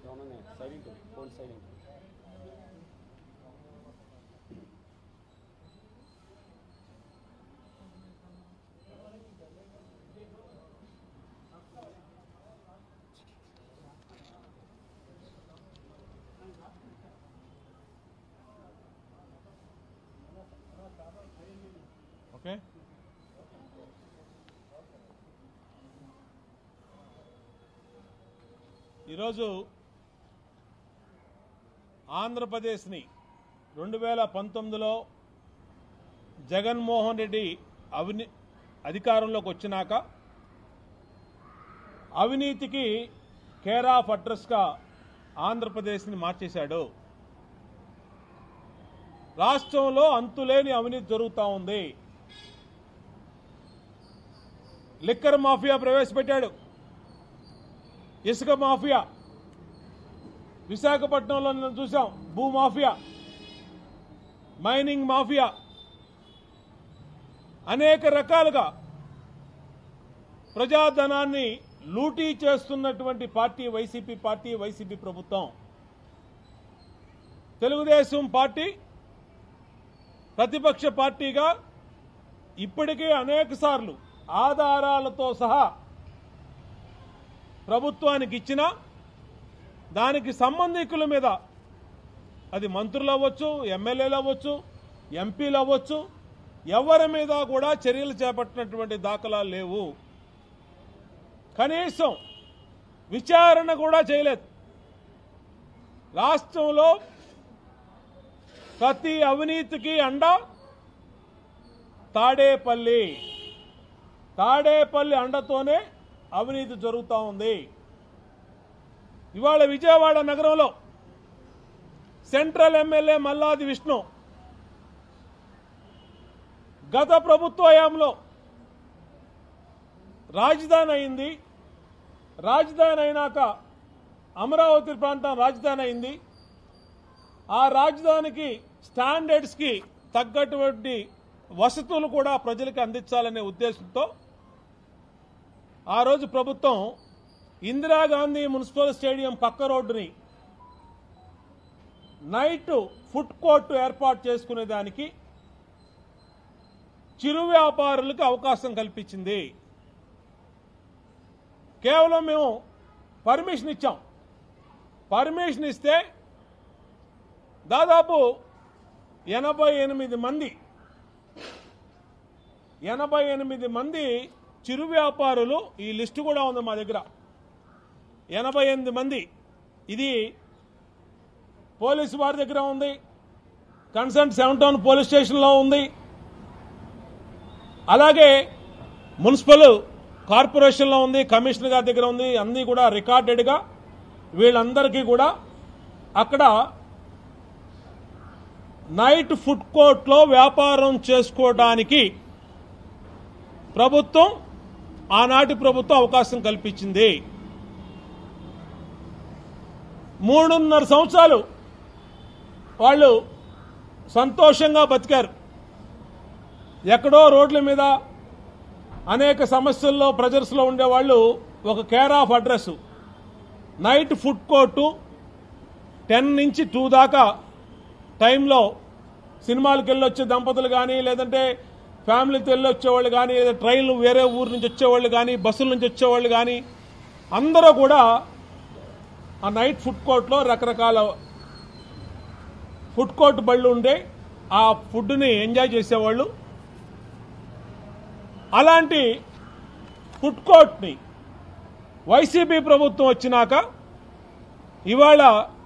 అవుననే silent phone silent okay ఈరోజు ఆంధ్రప్రదేశ్ని రెండు వేల పంతొమ్మిదిలో జగన్మోహన్ రెడ్డి అవిని అధికారంలోకి వచ్చినాక అవినీతికి కేర్ ఆఫ్ అడ్రస్గా ఆంధ్రప్రదేశ్ని మార్చేశాడు రాష్ట్రంలో అంతులేని అవినీతి జరుగుతూ ఉంది లిక్కర్ మాఫియా ప్రవేశపెట్టాడు ఇసుక మాఫియా విశాఖపట్నంలో మనం చూసాం భూ మాఫియా మైనింగ్ మాఫియా అనేక రకాలుగా ప్రజాధనాన్ని లూటీ చేస్తున్నటువంటి పార్టీ వైసీపీ పార్టీ వైసీపీ ప్రభుత్వం తెలుగుదేశం పార్టీ ప్రతిపక్ష పార్టీగా ఇప్పటికే అనేక సార్లు ఆధారాలతో సహా ప్రభుత్వానికి ఇచ్చిన దానికి సంబంధికుల మీద అది మంత్రులు అవ్వచ్చు ఎమ్మెల్యేలు అవ్వచ్చు ఎంపీలు అవ్వచ్చు ఎవరి మీద కూడా చర్యలు చేపట్టినటువంటి దాఖలాలు లేవు కనీసం విచారణ కూడా చేయలేదు రాష్ట్రంలో ప్రతి అవినీతికి అండ తాడేపల్లి తాడేపల్లి అండతోనే అవినీతి జరుగుతూ ఉంది ఇవాళ విజయవాడ నగరంలో సెంట్రల్ ఎమ్మెల్యే మల్లాది విష్ణు గత ప్రభుత్వ హయాంలో రాజధాని అయింది రాజధాని అయినాక అమరావతి ప్రాంతం రాజధాని అయింది ఆ రాజధానికి స్టాండర్డ్స్కి తగ్గటువంటి వసతులు కూడా ప్రజలకు అందించాలనే ఉద్దేశంతో ఆ రోజు ప్రభుత్వం ఇందిరాగాంధీ మున్సిపల్ స్టేడియం పక్క రోడ్డుని నైట్ ఫుడ్ కోర్టు ఏర్పాటు చేసుకునే దానికి చిరు వ్యాపారులకు అవకాశం కల్పించింది కేవలం మేము పర్మిషన్ ఇచ్చాం పర్మిషన్ ఇస్తే దాదాపు ఎనభై ఎనిమిది మంది ఎనభై ఎనిమిది మంది చిరు వ్యాపారులు ఈ లిస్టు కూడా ఉంది మా దగ్గర ఎనభై ఎనిమిది మంది ఇది పోలీసు వారి దగ్గర ఉంది కన్సర్న్ సెవెన్ టౌన్ పోలీస్ స్టేషన్లో ఉంది అలాగే మున్సిపల్ కార్పొరేషన్లో ఉంది కమిషనర్ గారి దగ్గర ఉంది అన్నీ కూడా రికార్డెడ్గా వీళ్ళందరికీ కూడా అక్కడ నైట్ ఫుడ్ కోర్ట్లో వ్యాపారం చేసుకోవడానికి ప్రభుత్వం ఆనాటి ప్రభుత్వం అవకాశం కల్పించింది మూడున్నర సంవత్సరాలు వాళ్ళు సంతోషంగా బతికారు ఎక్కడో రోడ్ల మీద అనేక సమస్యల్లో ప్రజర్స్లో ఉండేవాళ్ళు ఒక care of address night food court ten నుంచి టూ దాకా టైంలో సినిమాలకు వెళ్ళి వచ్చే దంపతులు కానీ లేదంటే ఫ్యామిలీతో వెళ్ళి వచ్చేవాళ్ళు కానీ లేదా ట్రైన్లు వేరే ఊరు నుంచి వచ్చేవాళ్ళు కానీ బస్సుల నుంచి వచ్చేవాళ్ళు కానీ అందరూ కూడా ఆ నైట్ ఫుడ్ కోర్ట్లో రకరకాల ఫుడ్ కోర్ట్ బళ్ళు ఉండే ఆ ఫుడ్ని ఎంజాయ్ చేసేవాళ్ళు అలాంటి ఫుడ్ కోర్ట్ని వైసీపీ ప్రభుత్వం వచ్చినాక ఇవాళ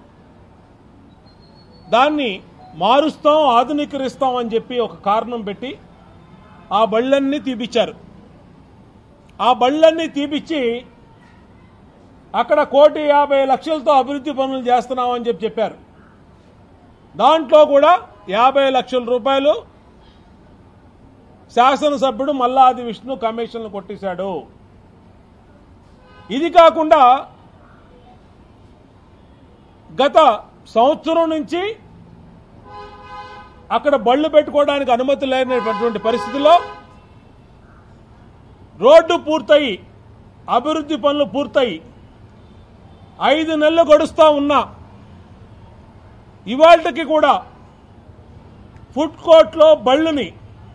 దాన్ని మారుస్తాం ఆధునీకరిస్తాం అని చెప్పి ఒక కారణం పెట్టి ఆ బళ్ళన్నీ తీపిచ్చారు ఆ బళ్ళన్నీ తీపిచ్చి అక్కడ కోటి యాభై లక్షలతో అభివృద్ధి పనులు చేస్తున్నామని చెప్పి చెప్పారు దాంట్లో కూడా యాభై లక్షల రూపాయలు శాసనసభ్యుడు మల్లాది విష్ణు కమిషన్లు కొట్టేశాడు ఇది కాకుండా గత సంవత్సరం నుంచి అక్కడ బళ్ళు పెట్టుకోవడానికి అనుమతి లేనటువంటి పరిస్థితుల్లో రోడ్డు పూర్తయి అభివృద్ధి పనులు పూర్తయి ఐదు నెలలు గడుస్తా ఉన్నా ఇవాళకి కూడా ఫుడ్ కోర్ట్లో బళ్ళుని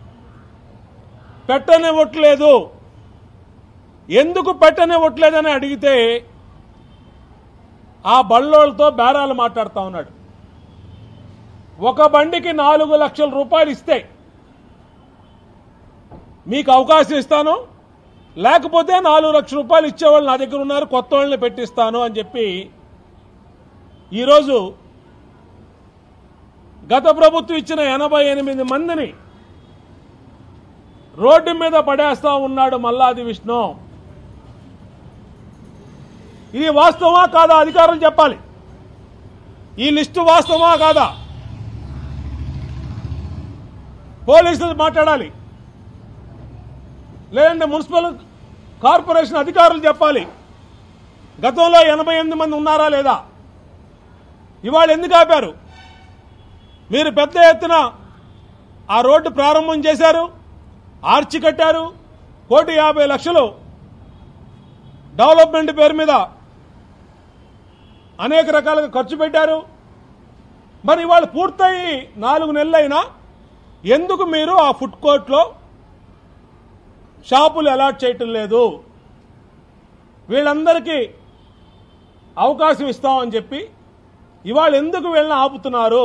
పెట్టనివ్వట్లేదు ఎందుకు పెట్టనివ్వట్లేదని అడిగితే ఆ బళ్ళోళ్ళతో బేరాలు మాట్లాడుతూ ఉన్నాడు ఒక బండికి నాలుగు లక్షల రూపాయలు ఇస్తే మీకు అవకాశం ఇస్తాను లేకపోతే నాలుగు లక్షల రూపాయలు ఇచ్చేవాళ్ళు నా దగ్గర ఉన్నారు కొత్త వాళ్ళని పెట్టిస్తాను అని చెప్పి ఈరోజు గత ప్రభుత్వం ఇచ్చిన ఎనభై ఎనిమిది మందిని రోడ్డు మీద పడేస్తా ఉన్నాడు మల్లాది విష్ణు ఇది వాస్తవమా కాదా అధికారులు చెప్పాలి ఈ లిస్టు వాస్తవమా కాదా పోలీసులు మాట్లాడాలి లేదంటే మున్సిపల్ కార్పొరేషన్ అధికారులు చెప్పాలి గతంలో ఎనభై ఎనిమిది మంది ఉన్నారా లేదా ఇవాళ ఎందుకు ఆపారు మీరు పెద్ద ఎత్తున ఆ రోడ్డు ప్రారంభం చేశారు ఆర్చి కట్టారు కోటి యాభై లక్షలు డెవలప్మెంట్ పేరు మీద అనేక రకాలుగా ఖర్చు పెట్టారు మరి ఇవాళ పూర్తయి నాలుగు నెలలైనా ఎందుకు మీరు ఆ ఫుడ్ కోర్ట్లో షాపులు అలాట్ చేయటం లేదు వీళ్ళందరికీ అవకాశం ఇస్తామని చెప్పి ఇవాళ ఎందుకు వీళ్ళని ఆపుతున్నారు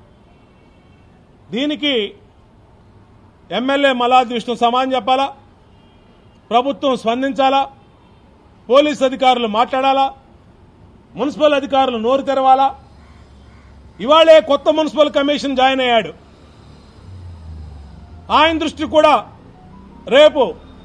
దీనికి ఎమ్మెల్యే మలాద్ విష్ణు సమానం చెప్పాలా ప్రభుత్వం స్పందించాలా పోలీస్ అధికారులు మాట్లాడాలా మున్సిపల్ అధికారులు నోరు తెరవాలా ఇవాళే కొత్త మున్సిపల్ కమిషన్ జాయిన్ అయ్యాడు ఆయన దృష్టి కూడా రేపు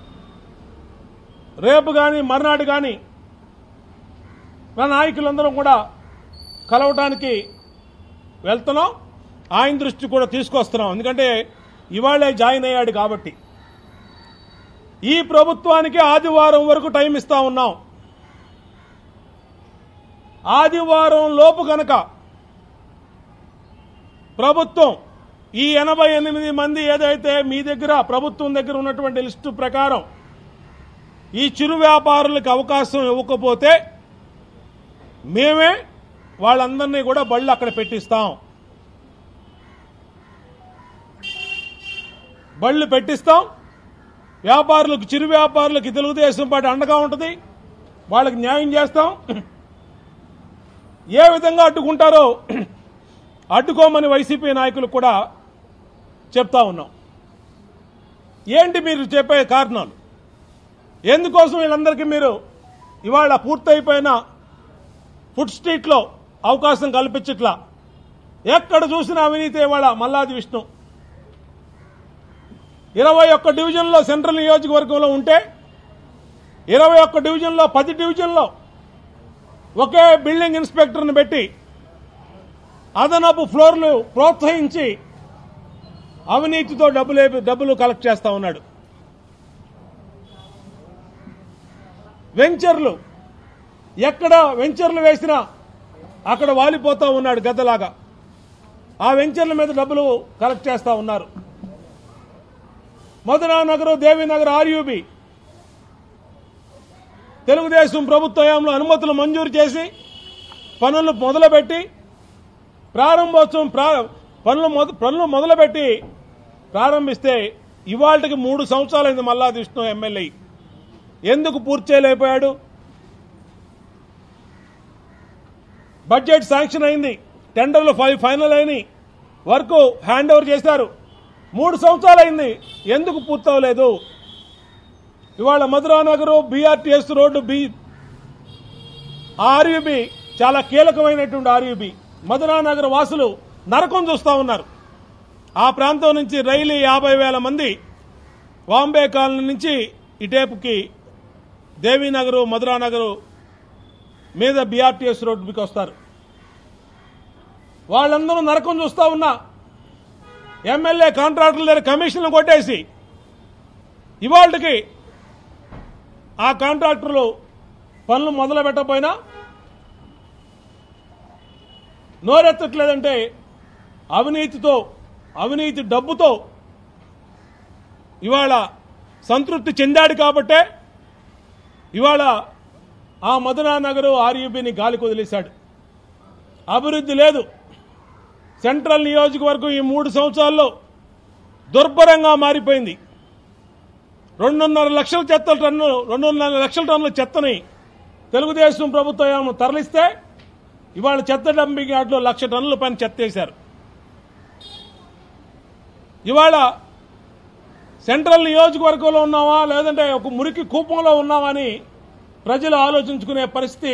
రేపు కానీ మర్నాడు కానీ మన నాయకులందరం కూడా కలవటానికి వెళ్తున్నాం ఆయన దృష్టి కూడా తీసుకొస్తున్నాం ఎందుకంటే ఇవాళే జాయిన్ అయ్యాడు కాబట్టి ఈ ప్రభుత్వానికి ఆదివారం వరకు టైం ఇస్తా ఉన్నాం ఆదివారం లోపు గనక ప్రభుత్వం ఈ ఎనభై ఎనిమిది మంది ఏదైతే మీ దగ్గర ప్రభుత్వం దగ్గర ఉన్నటువంటి లిస్టు ప్రకారం ఈ చిరు వ్యాపారులకు అవకాశం ఇవ్వకపోతే మేమే వాళ్ళందరినీ కూడా బళ్ళు అక్కడ పెట్టిస్తాం బళ్ళు పెట్టిస్తాం వ్యాపారులకు చిరు వ్యాపారులకు తెలుగుదేశం పార్టీ అండగా ఉంటుంది వాళ్ళకి న్యాయం చేస్తాం ఏ విధంగా అడ్డుకుంటారో అడ్డుకోమని వైసీపీ నాయకులు కూడా చెప్తా ఉన్నాం ఏంటి మీరు చెప్పే కారణాలు ఎందుకోసం వీళ్ళందరికీ మీరు ఇవాళ పూర్తయిపోయిన ఫుడ్ స్ట్రీట్లో అవకాశం కల్పించట్లా ఎక్కడ చూసినా అవినీతి ఇవాళ మల్లాది విష్ణు ఇరవై ఒక్క డివిజన్లో సెంట్రల్ నియోజకవర్గంలో ఉంటే ఇరవై ఒక్క డివిజన్లో పది డివిజన్లో ఒకే బిల్డింగ్ ఇన్స్పెక్టర్ని పెట్టి అదనపు ఫ్లోర్లు ప్రోత్సహించి అవినీతితో డబ్బులు డబ్బులు కలెక్ట్ చేస్తా ఉన్నాడు వెంచర్లు ఎక్కడ వెంచర్లు వేసినా అక్కడ వాలిపోతా ఉన్నాడు గద్దలాగా ఆ వెంచర్ల మీద డబ్బులు కలెక్ట్ చేస్తా ఉన్నారు మధురా నగర్ దేవీనగర్ ఆర్యూబి తెలుగుదేశం ప్రభుత్వ హయాంలో అనుమతులు మంజూరు చేసి పనులు మొదలుపెట్టి ప్రారంభోత్సవం ప్రా- పనులు మొద- పనులు మొదలుపెట్టి ప్రారంభిస్తే ఇవాళకి మూడు సంవత్సరాలైంది మల్లాది విష్ణు ఎమ్మెల్యే ఎందుకు పూర్తి చేయలేకపోయాడు బడ్జెట్ శాంక్షన్ అయింది టెండర్లు ఫై ఫైనల్ అయినాయి వర్క్ హ్యాండ్ ఓవర్ చేశారు మూడు సంవత్సరాలైంది ఎందుకు పూర్తవలేదు ఇవాళ Madhura Nagar BRTS road B RUB చాలా కీలకమైనటువంటి ఆర్యూబి మధురా నగర్ వాసులు నరకం చూస్తా ఉన్నారు ఆ ప్రాంతం నుంచి రైలు యాభై వేల మంది బాంబే కాలనీ నుంచి ఇటేపుకి దేవీనగరు మధురా నగరు మీద బీఆర్టీఎస్ రోడ్డుకి వస్తారు వాళ్ళందరూ నరకం చూస్తా ఉన్నా ఎమ్మెల్యే కాంట్రాక్టుల దగ్గర కమిషన్లు కొట్టేసి ఇవాళకి ఆ కాంట్రాక్టర్లు పనులు మొదలు పెట్టకపోయినా నోరెత్తట్లేదంటే అవినీతితో అవినీతి డబ్బుతో ఇవాళ సంతృప్తి చెందాడు కాబట్టే ఇవాళ ఆ మధునా నగరు ఆర్యూబీని గాలికి వదిలేశాడు అభివృద్ధి లేదు సెంట్రల్ నియోజకవర్గం ఈ మూడు సంవత్సరాల్లో దుర్భరంగా మారిపోయింది రెండున్నర లక్షల చెత్త టన్ను రెండున్నర లక్షల టన్నుల చెత్తని తెలుగుదేశం ప్రభుత్వం తరలిస్తే ఇవాళ చెత్త డంపింగ్ యార్డ్లో లక్ష టన్నుల పైన చెత్త వేశారు ఇవాళ సెంట్రల్ నియోజకవర్గంలో ఉన్నావా లేదంటే ఒక మురికి కూపంలో ఉన్నావా అని ప్రజలు ఆలోచించుకునే పరిస్థితి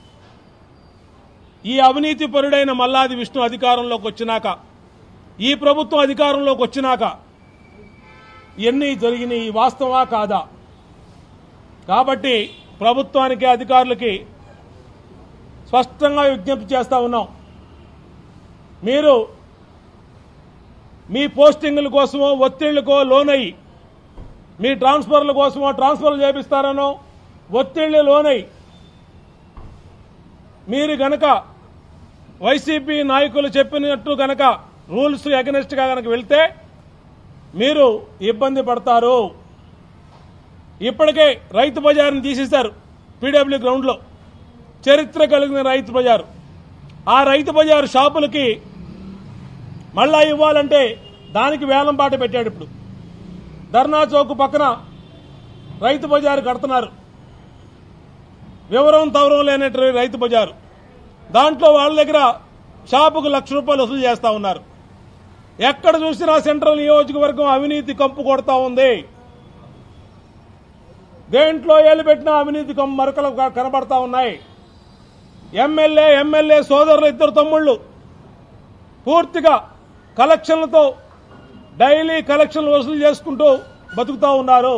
ఈ అవినీతి పరుడైన మల్లాది విష్ణు అధికారంలోకి వచ్చినాక ఈ ప్రభుత్వం అధికారంలోకి వచ్చినాక ఇవన్నీ జరిగినాయి వాస్తవా కాదా కాబట్టి ప్రభుత్వానికి అధికారులకి స్పష్టంగా విజ్ఞప్తి చేస్తా ఉన్నాం మీరు మీ పోస్టింగుల కోసమో ఒత్తిళ్లకో లోనై మీ ట్రాన్స్ఫర్ల కోసమో ట్రాన్స్ఫర్లు చేపిస్తారనో ఒత్తిళ్లు లోనై మీరు గనక వైసీపీ నాయకులు చెప్పినట్టు గనక రూల్స్ అగెనిస్ట్గా గనక వెళ్తే మీరు ఇబ్బంది పడతారు ఇప్పటికే రైతు బజార్ని తీసేశారు పీడబ్ల్యూ గ్రౌండ్లో చరిత్ర కలిగిన రైతు బజారు ఆ రైతు బజారు షాపులకి మళ్ళా ఇవ్వాలంటే దానికి వేలం పాట పెట్టాడు ఇప్పుడు ధర్నా చౌక్ పక్కన రైతు బజారు కడుతున్నారు వివరం తవరం లేనటువంటి రైతు బజారు దాంట్లో వాళ్ళ దగ్గర షాపుకు లక్ష రూపాయలు వసూలు చేస్తా ఉన్నారు ఎక్కడ చూసినా సెంట్రల్ నియోజకవర్గం అవినీతి కంపు కొడతా ఉంది దేంట్లో ఏలు పెట్టినా అవినీతి కంపు మరకలు క- కనబడతా ఉన్నాయి ఎమ్మెల్యే ఎమ్మెల్యే సోదరులు ఇద్దరు తమ్ముళ్ళు పూర్తిగా కలెక్షన్లతో డైలీ కలెక్షన్లు వసూలు చేసుకుంటూ బతుకుతా ఉన్నారు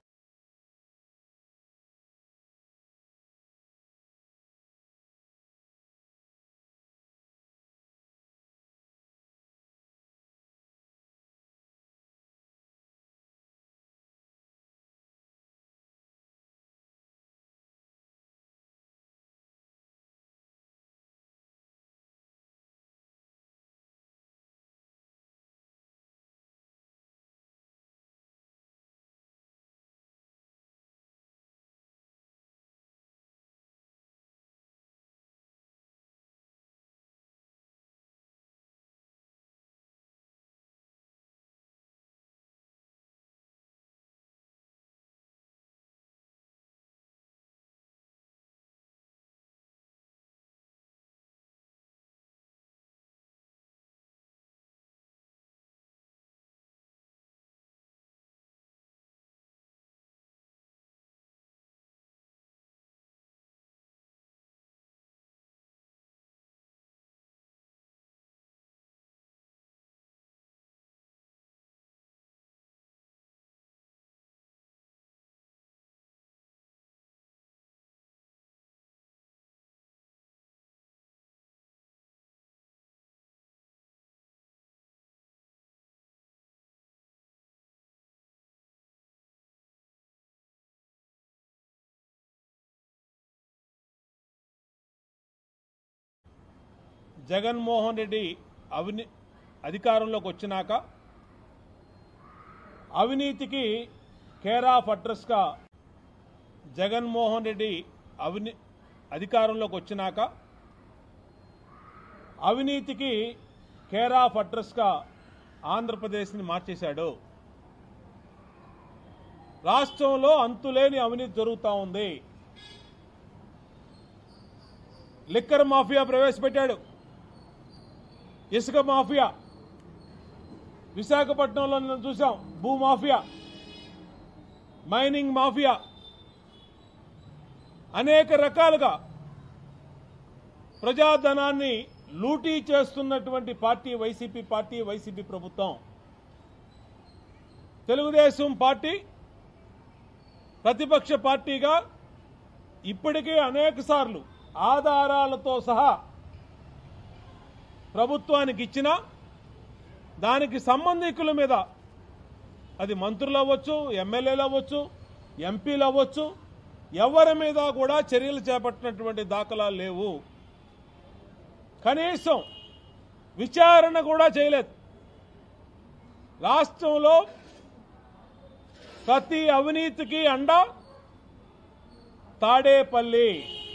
జగన్మోహన్ రెడ్డి అవిని అధికారంలోకి వచ్చినాక అవినీతికి కేర్ ఆఫ్ అడ్రస్గా జగన్మోహన్ రెడ్డి అవిని అధికారంలోకి వచ్చినాక అవినీతికి కేర్ ఆఫ్ అడ్రస్గా ఆంధ్రప్రదేశ్ని మార్చేశాడు రాష్ట్రంలో అంతులేని అవినీతి జరుగుతూ ఉంది లిక్కర్ మాఫియా ప్రవేశపెట్టాడు ఇసుక మాఫియా విశాఖపట్నంలో మనం చూసాం భూ మాఫియా మైనింగ్ మాఫియా అనేక రకాలుగా ప్రజాధనాన్ని లూటీ చేస్తున్నటువంటి పార్టీ వైసీపీ పార్టీ వైసీపీ ప్రభుత్వం తెలుగుదేశం పార్టీ ప్రతిపక్ష పార్టీగా ఇప్పటికే అనేక సార్లు ఆధారాలతో సహా ప్రభుత్వానికి ఇచ్చిన దానికి సంబంధికుల మీద అది మంత్రులు అవ్వచ్చు ఎమ్మెల్యేలు అవ్వచ్చు ఎంపీలు అవ్వచ్చు ఎవరి మీద కూడా చర్యలు చేపట్టినటువంటి దాఖలాలు లేవు కనీసం విచారణ కూడా చేయలేదు రాష్ట్రంలో ప్రతి అవినీతికి అండ తాడేపల్లి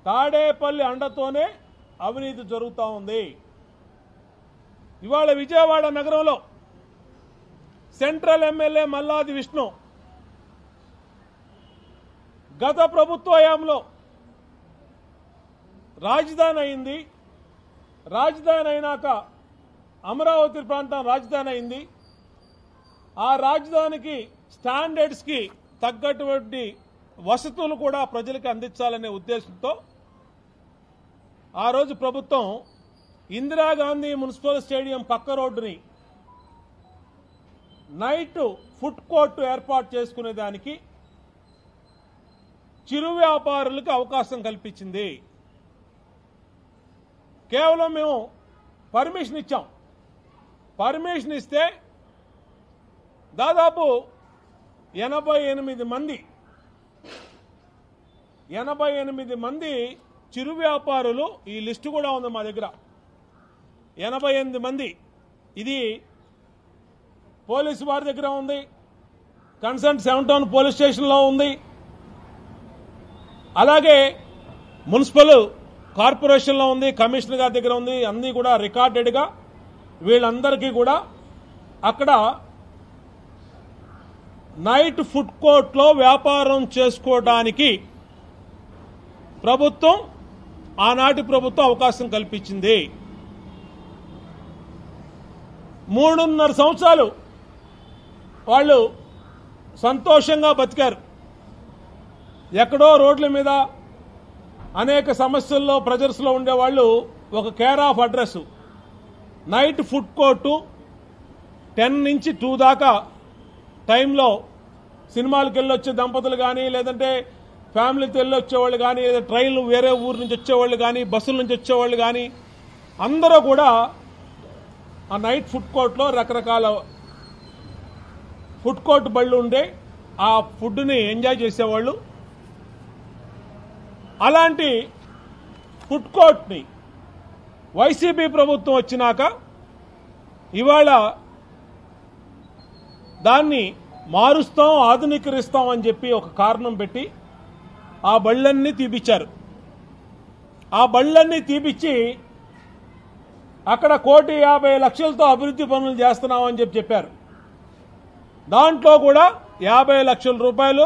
తాడేపల్లి అండతోనే అవినీతి జరుగుతూ ఉంది ఇవాళ విజయవాడ నగరంలో సెంట్రల్ ఎమ్మెల్యే మల్లాది విష్ణు గత ప్రభుత్వ హయాంలో రాజధాని అయింది రాజధాని అయినాక అమరావతి ప్రాంతం రాజధాని అయింది ఆ రాజధానికి స్టాండర్డ్స్కి తగ్గటువంటి వసతులు కూడా ప్రజలకు అందించాలనే ఉద్దేశంతో ఆ రోజు ప్రభుత్వం ఇందిరాగాంధీ మున్సిపల్ స్టేడియం పక్క రోడ్డుని నైట్ ఫుడ్ కోర్టు ఏర్పాటు చేసుకునే దానికి చిరు వ్యాపారులకు అవకాశం కల్పించింది కేవలం మేము పర్మిషన్ ఇచ్చాం పర్మిషన్ ఇస్తే దాదాపు ఎనభై ఎనిమిది మంది ఎనభై ఎనిమిది మంది చిరు వ్యాపారులు ఈ లిస్టు కూడా ఉంది మా దగ్గర ఎనభై ఎనిమిది మంది ఇది పోలీసు వారి దగ్గర ఉంది కన్సర్న్ సెవెన్ టౌన్ పోలీస్ స్టేషన్లో ఉంది అలాగే మున్సిపల్ కార్పొరేషన్లో ఉంది కమిషనర్ గారి దగ్గర ఉంది అన్నీ కూడా రికార్డెడ్గా వీళ్ళందరికీ కూడా అక్కడ నైట్ ఫుడ్ కోర్ట్లో వ్యాపారం చేసుకోవడానికి ప్రభుత్వం ఆనాటి ప్రభుత్వం అవకాశం కల్పించింది మూడున్నర సంవత్సరాలు వాళ్ళు సంతోషంగా బతికారు ఎక్కడో రోడ్ల మీద అనేక సమస్యల్లో ప్రజర్స్లో ఉండేవాళ్ళు ఒక care of address night food court ten నుంచి టూ దాకా టైంలో సినిమాలకు వెళ్ళి వచ్చే దంపతులు కానీ లేదంటే ఫ్యామిలీతో వెళ్ళి వచ్చేవాళ్ళు కానీ లేదా ట్రైన్లు వేరే ఊరు నుంచి వచ్చేవాళ్ళు కానీ బస్సుల నుంచి వచ్చేవాళ్ళు కానీ అందరూ కూడా ఆ నైట్ ఫుడ్ కోర్ట్లో రకరకాల ఫుడ్ కోర్ట్ బళ్ళు ఉండే ఆ ఫుడ్ని ఎంజాయ్ చేసేవాళ్ళు అలాంటి ఫుడ్ కోర్ట్ని వైసీపీ ప్రభుత్వం వచ్చినాక ఇవాళ దాన్ని మారుస్తాం ఆధునీకరిస్తాం అని చెప్పి ఒక కారణం పెట్టి ఆ బళ్ళన్నీ తీపిచ్చారు ఆ బళ్ళన్నీ తీపిచ్చి అక్కడ కోటి యాభై లక్షలతో అభివృద్ధి పనులు చేస్తున్నామని చెప్పి చెప్పారు దాంట్లో కూడా యాభై లక్షల రూపాయలు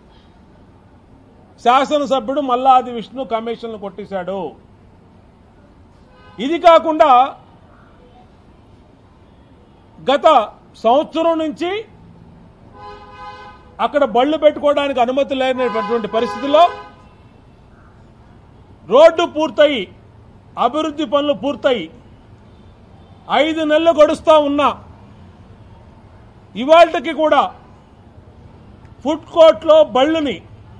శాసనసభ్యుడు మల్లాది విష్ణు కమిషన్లు కొట్టేశాడు ఇది కాకుండా గత సంవత్సరం నుంచి అక్కడ బళ్ళు పెట్టుకోవడానికి అనుమతి లేనటువంటి పరిస్థితుల్లో రోడ్డు పూర్తయి అభివృద్ధి పనులు పూర్తయి ఐదు నెలలు గడుస్తా ఉన్నా ఇవాళకి కూడా ఫుడ్ కోర్ట్లో బళ్ళుని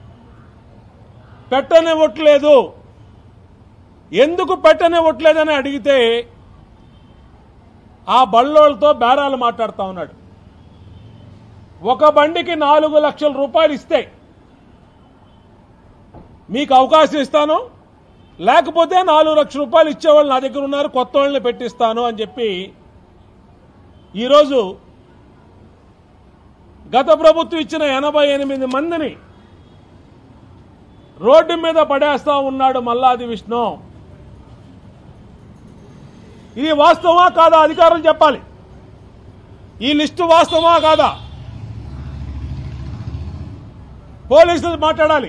పెట్టనివ్వట్లేదు ఎందుకు పెట్టనివ్వట్లేదని అడిగితే ఆ బళ్ళోళ్ళతో బేరాలు మాట్లాడుతా ఉన్నాడు ఒక బండికి నాలుగు లక్షల రూపాయలు ఇస్తే మీకు అవకాశం ఇస్తాను లేకపోతే నాలుగు లక్షల రూపాయలు ఇచ్చేవాళ్ళు నా దగ్గర ఉన్నారు కొత్త వాళ్ళని పెట్టిస్తాను అని చెప్పి ఈరోజు గత ప్రభుత్వం ఇచ్చిన ఎనభై ఎనిమిది మందిని రోడ్డు మీద పడేస్తా ఉన్నాడు మల్లాది విష్ణు ఇది వాస్తవమా కాదా అధికారులు చెప్పాలి ఈ లిస్టు వాస్తవమా కాదా పోలీసులు మాట్లాడాలి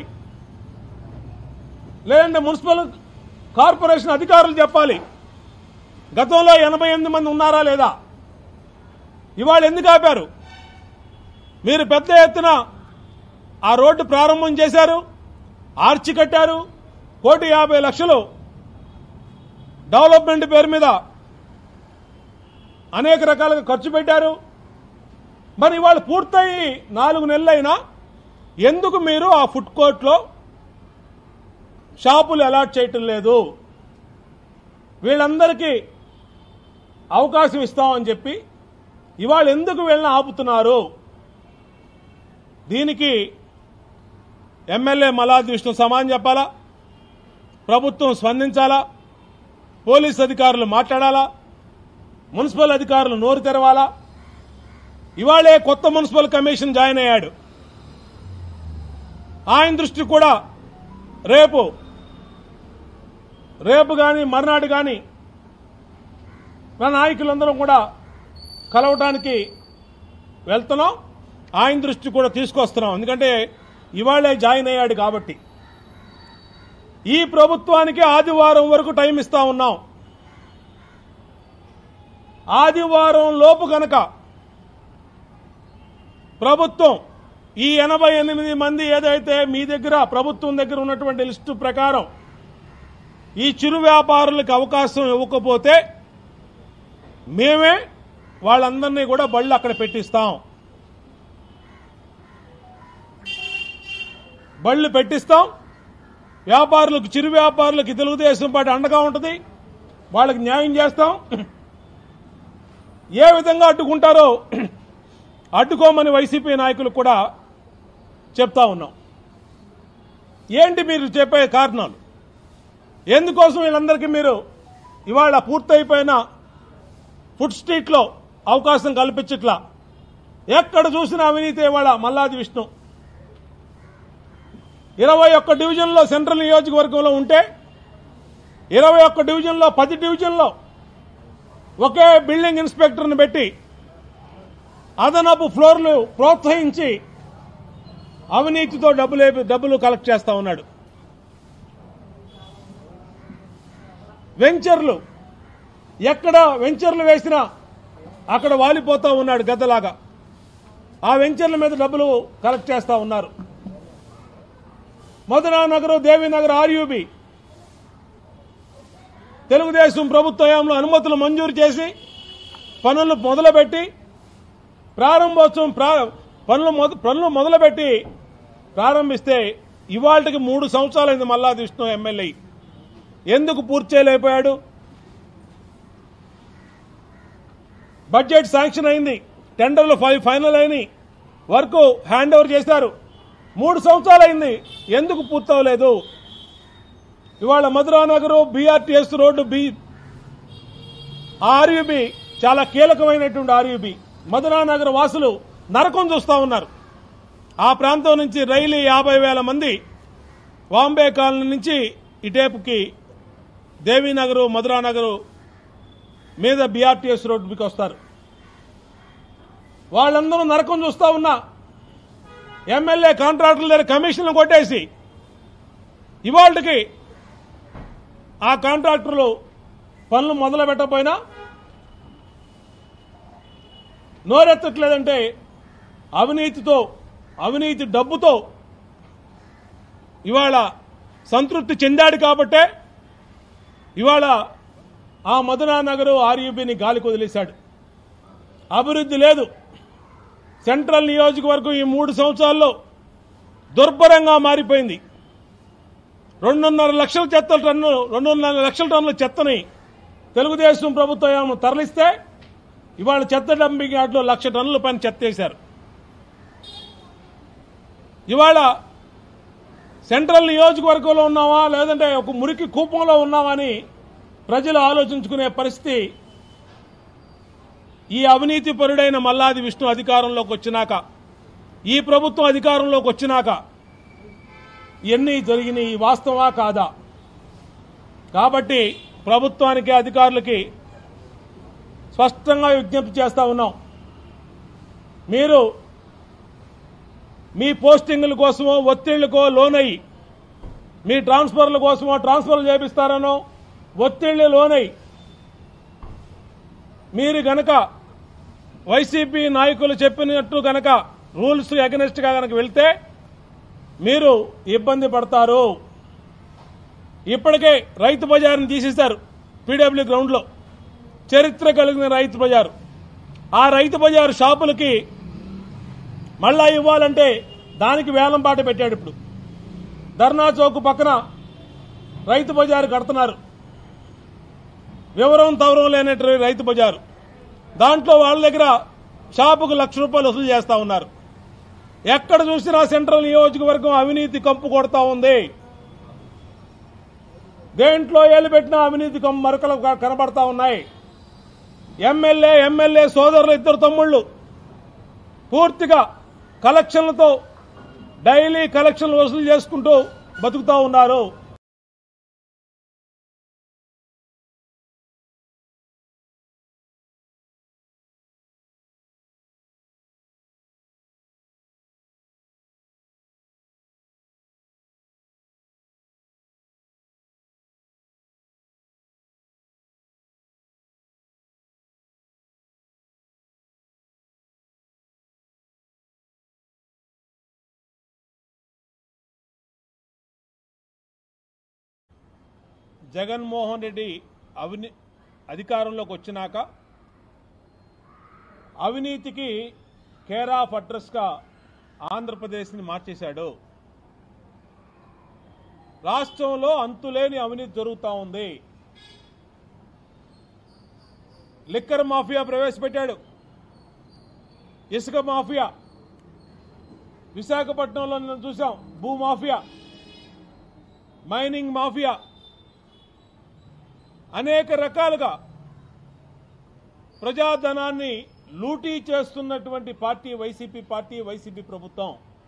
లేదంటే మున్సిపల్ కార్పొరేషన్ అధికారులు చెప్పాలి గతంలో ఎనభై ఎనిమిది మంది ఉన్నారా లేదా ఇవాళ ఎందుకు ఆపారు మీరు పెద్ద ఎత్తున ఆ రోడ్డు ప్రారంభం చేశారు ఆర్చి కట్టారు కోటి యాభై లక్షలు డెవలప్మెంట్ పేరు మీద అనేక రకాలుగా ఖర్చు పెట్టారు మరి ఇవాళ పూర్తయి నాలుగు నెలలైనా ఎందుకు మీరు ఆ ఫుడ్ కోర్ట్లో షాపులు అలాట్ చేయటం లేదు వీళ్ళందరికీ అవకాశం ఇస్తామని చెప్పి ఇవాళ ఎందుకు వీళ్ళని ఆపుతున్నారు దీనికి ఎమ్మెల్యే మలాద్ విష్ణు సమానం చెప్పాలా ప్రభుత్వం స్పందించాలా పోలీస్ అధికారులు మాట్లాడాలా మున్సిపల్ అధికారులు నోరు తెరవాలా ఇవాళే కొత్త మున్సిపల్ కమిషన్ జాయిన్ అయ్యాడు ఆయన దృష్టి కూడా రేపు రేపు కానీ మర్నాడు కానీ మన నాయకులందరం కూడా కలవటానికి వెళ్తున్నాం ఆయన దృష్టి కూడా తీసుకొస్తున్నాం ఎందుకంటే ఇవాళే జాయిన్ అయ్యాడు కాబట్టి ఈ ప్రభుత్వానికి ఆదివారం వరకు టైం ఇస్తా ఉన్నాం ఆదివారం లోపు గనక ప్రభుత్వం ఈ ఎనభై ఎనిమిది మంది ఏదైతే మీ దగ్గర ప్రభుత్వం దగ్గర ఉన్నటువంటి లిస్టు ప్రకారం ఈ చిరు వ్యాపారులకు అవకాశం ఇవ్వకపోతే మేమే వాళ్ళందరినీ కూడా బళ్ళు అక్కడ పెట్టిస్తాం బళ్ళు పెట్టిస్తాం వ్యాపారులకు చిరు వ్యాపారులకు తెలుగుదేశం పార్టీ అండగా ఉంటుంది వాళ్ళకి న్యాయం చేస్తాం ఏ విధంగా అడ్డుకుంటారో అడ్డుకోమని వైసీపీ నాయకులు కూడా చెప్తా ఉన్నాం ఏంటి మీరు చెప్పే కారణాలు ఎందుకోసం వీళ్ళందరికీ మీరు ఇవాళ పూర్తయిపోయిన ఫుడ్ స్ట్రీట్లో అవకాశం కల్పించట్లా ఎక్కడ చూసినా అవినీతి ఇవాళ మల్లాది విష్ణు ఇరవై ఒక్క డివిజన్లో సెంట్రల్ నియోజకవర్గంలో ఉంటే ఇరవై ఒక్క డివిజన్లో పది డివిజన్లో ఒకే బిల్డింగ్ ఇన్స్పెక్టర్ని పెట్టి అదనపు ఫ్లోర్లు ప్రోత్సహించి అవినీతితో డబ్బులు డబ్బులు కలెక్ట్ చేస్తా ఉన్నాడు వెంచర్లు ఎక్కడ వెంచర్లు వేసినా అక్కడ వాలిపోతా ఉన్నాడు గద్దలాగా ఆ వెంచర్ల మీద డబ్బులు కలెక్ట్ చేస్తా ఉన్నారు మధురా నగర్ దేవీనగర్ ఆర్యూబి తెలుగుదేశం ప్రభుత్వ హయాంలో అనుమతులు మంజూరు చేసి పనులు మొదలుపెట్టి ప్రారంభోత్సవం ప్రా- పనులు మొద- పనులు మొదలుపెట్టి ప్రారంభిస్తే ఇవాళకి మూడు సంవత్సరాలైంది మల్లాది విష్ణు ఎమ్మెల్యే ఎందుకు పూర్తి చేయలేకపోయాడు బడ్జెట్ శాంక్షన్ అయింది టెండర్లు ఫై- ఫైనల్ అయినాయి వర్క్ హ్యాండ్ ఓవర్ చేశారు మూడు సంవత్సరాలైంది ఎందుకు పూర్తవలేదు ఇవాళ Madhuranagar BRTS road B RUB చాలా కీలకమైనటువంటి ఆర్యూబి మధురానగర్ వాసులు నరకం చూస్తా ఉన్నారు ఆ ప్రాంతం నుంచి రైలు యాభై వేల మంది బాంబే కాలనీ నుంచి ఇటేపుకి దేవీనగరు మధురానగరు మీద బీఆర్టీఎస్ రోడ్డుకి వస్తారు వాళ్ళందరూ నరకం చూస్తా ఉన్నా ఎమ్మెల్యే కాంట్రాక్టుల దగ్గర కమిషన్లు కొట్టేసి ఇవాళకి ఆ కాంట్రాక్టర్లు పనులు మొదలు పెట్టకపోయినా నోరెత్తట్లేదంటే అవినీతితో అవినీతి డబ్బుతో ఇవాళ సంతృప్తి చెందాడు కాబట్టే ఇవాళ ఆ మధురా నగరు ఆర్యూబీని గాలికి వదిలేశాడు అభివృద్ధి లేదు సెంట్రల్ నియోజకవర్గం ఈ మూడు సంవత్సరాల్లో దుర్భరంగా మారిపోయింది రెండున్నర లక్షల చెత్త టన్ను రెండున్నర లక్షల టన్నుల చెత్తని తెలుగుదేశం ప్రభుత్వం తరలిస్తే ఇవాళ చెత్త డంపింగ్ యార్డ్లో లక్ష టన్నుల పైన చెత్త వేశారు ఇవాళ సెంట్రల్ నియోజకవర్గంలో ఉన్నావా లేదంటే ఒక మురికి కూపంలో ఉన్నావా అని ప్రజలు ఆలోచించుకునే పరిస్థితి ఈ అవినీతి పరుడైన మల్లాది విష్ణు అధికారంలోకి వచ్చినాక ఈ ప్రభుత్వం అధికారంలోకి వచ్చినాక ఇవన్నీ జరిగినాయి వాస్తవా కాదా కాబట్టి ప్రభుత్వానికి అధికారులకి స్పష్టంగా విజ్ఞప్తి చేస్తా ఉన్నాం మీరు మీ పోస్టింగుల కోసమో ఒత్తిళ్లకో లోనయ్యి మీ ట్రాన్స్ఫర్ల కోసమో ట్రాన్స్ఫర్లు చేపిస్తారనో ఒత్తిళ్లు లోనై మీరు గనక వైసీపీ నాయకులు చెప్పినట్టు గనక రూల్స్ గా గనక వెళ్తే మీరు ఇబ్బంది పడతారు ఇప్పటికే రైతు బజార్ని తీసేశారు పీడబ్ల్యూ గ్రౌండ్లో చరిత్ర కలిగిన రైతు బజారు ఆ రైతు బజారు షాపులకి మళ్ళా ఇవ్వాలంటే దానికి వేలం పాట పెట్టాడు ఇప్పుడు ధర్నా చౌక్ పక్కన రైతు బజారు కడుతున్నారు వివరం తవరం లేనటువంటి రైతు బజారు దాంట్లో వాళ్ళ దగ్గర షాపుకు లక్ష రూపాయలు వసూలు చేస్తా ఉన్నారు ఎక్కడ చూసినా సెంట్రల్ నియోజకవర్గం అవినీతి కంపు కొడతా ఉంది దేంట్లో ఏలు పెట్టినా అవినీతి కంపు మరకలు క- కనబడతా ఉన్నాయి ఎమ్మెల్యే ఎమ్మెల్యే సోదరులు ఇద్దరు తమ్ముళ్ళు పూర్తిగా కలెక్షన్లతో డైలీ కలెక్షన్లు వసూలు చేసుకుంటూ బతుకుతా ఉన్నారు జగన్మోహన్ రెడ్డి అవిని అధికారంలోకి వచ్చినాక అవినీతికి కేర్ ఆఫ్ అడ్రస్గా ఆంధ్రప్రదేశ్ని మార్చేశాడు రాష్ట్రంలో అంతులేని అవినీతి జరుగుతూ ఉంది లిక్కర్ మాఫియా ప్రవేశపెట్టాడు ఇసుక మాఫియా విశాఖపట్నంలో నిన్న చూసాం భూ మాఫియా మైనింగ్ మాఫియా అనేక రకాలుగా ప్రజాధనాన్ని లూటీ చేస్తున్నటువంటి పార్టీ వైసీపీ పార్టీ వైసీపీ ప్రభుత్వం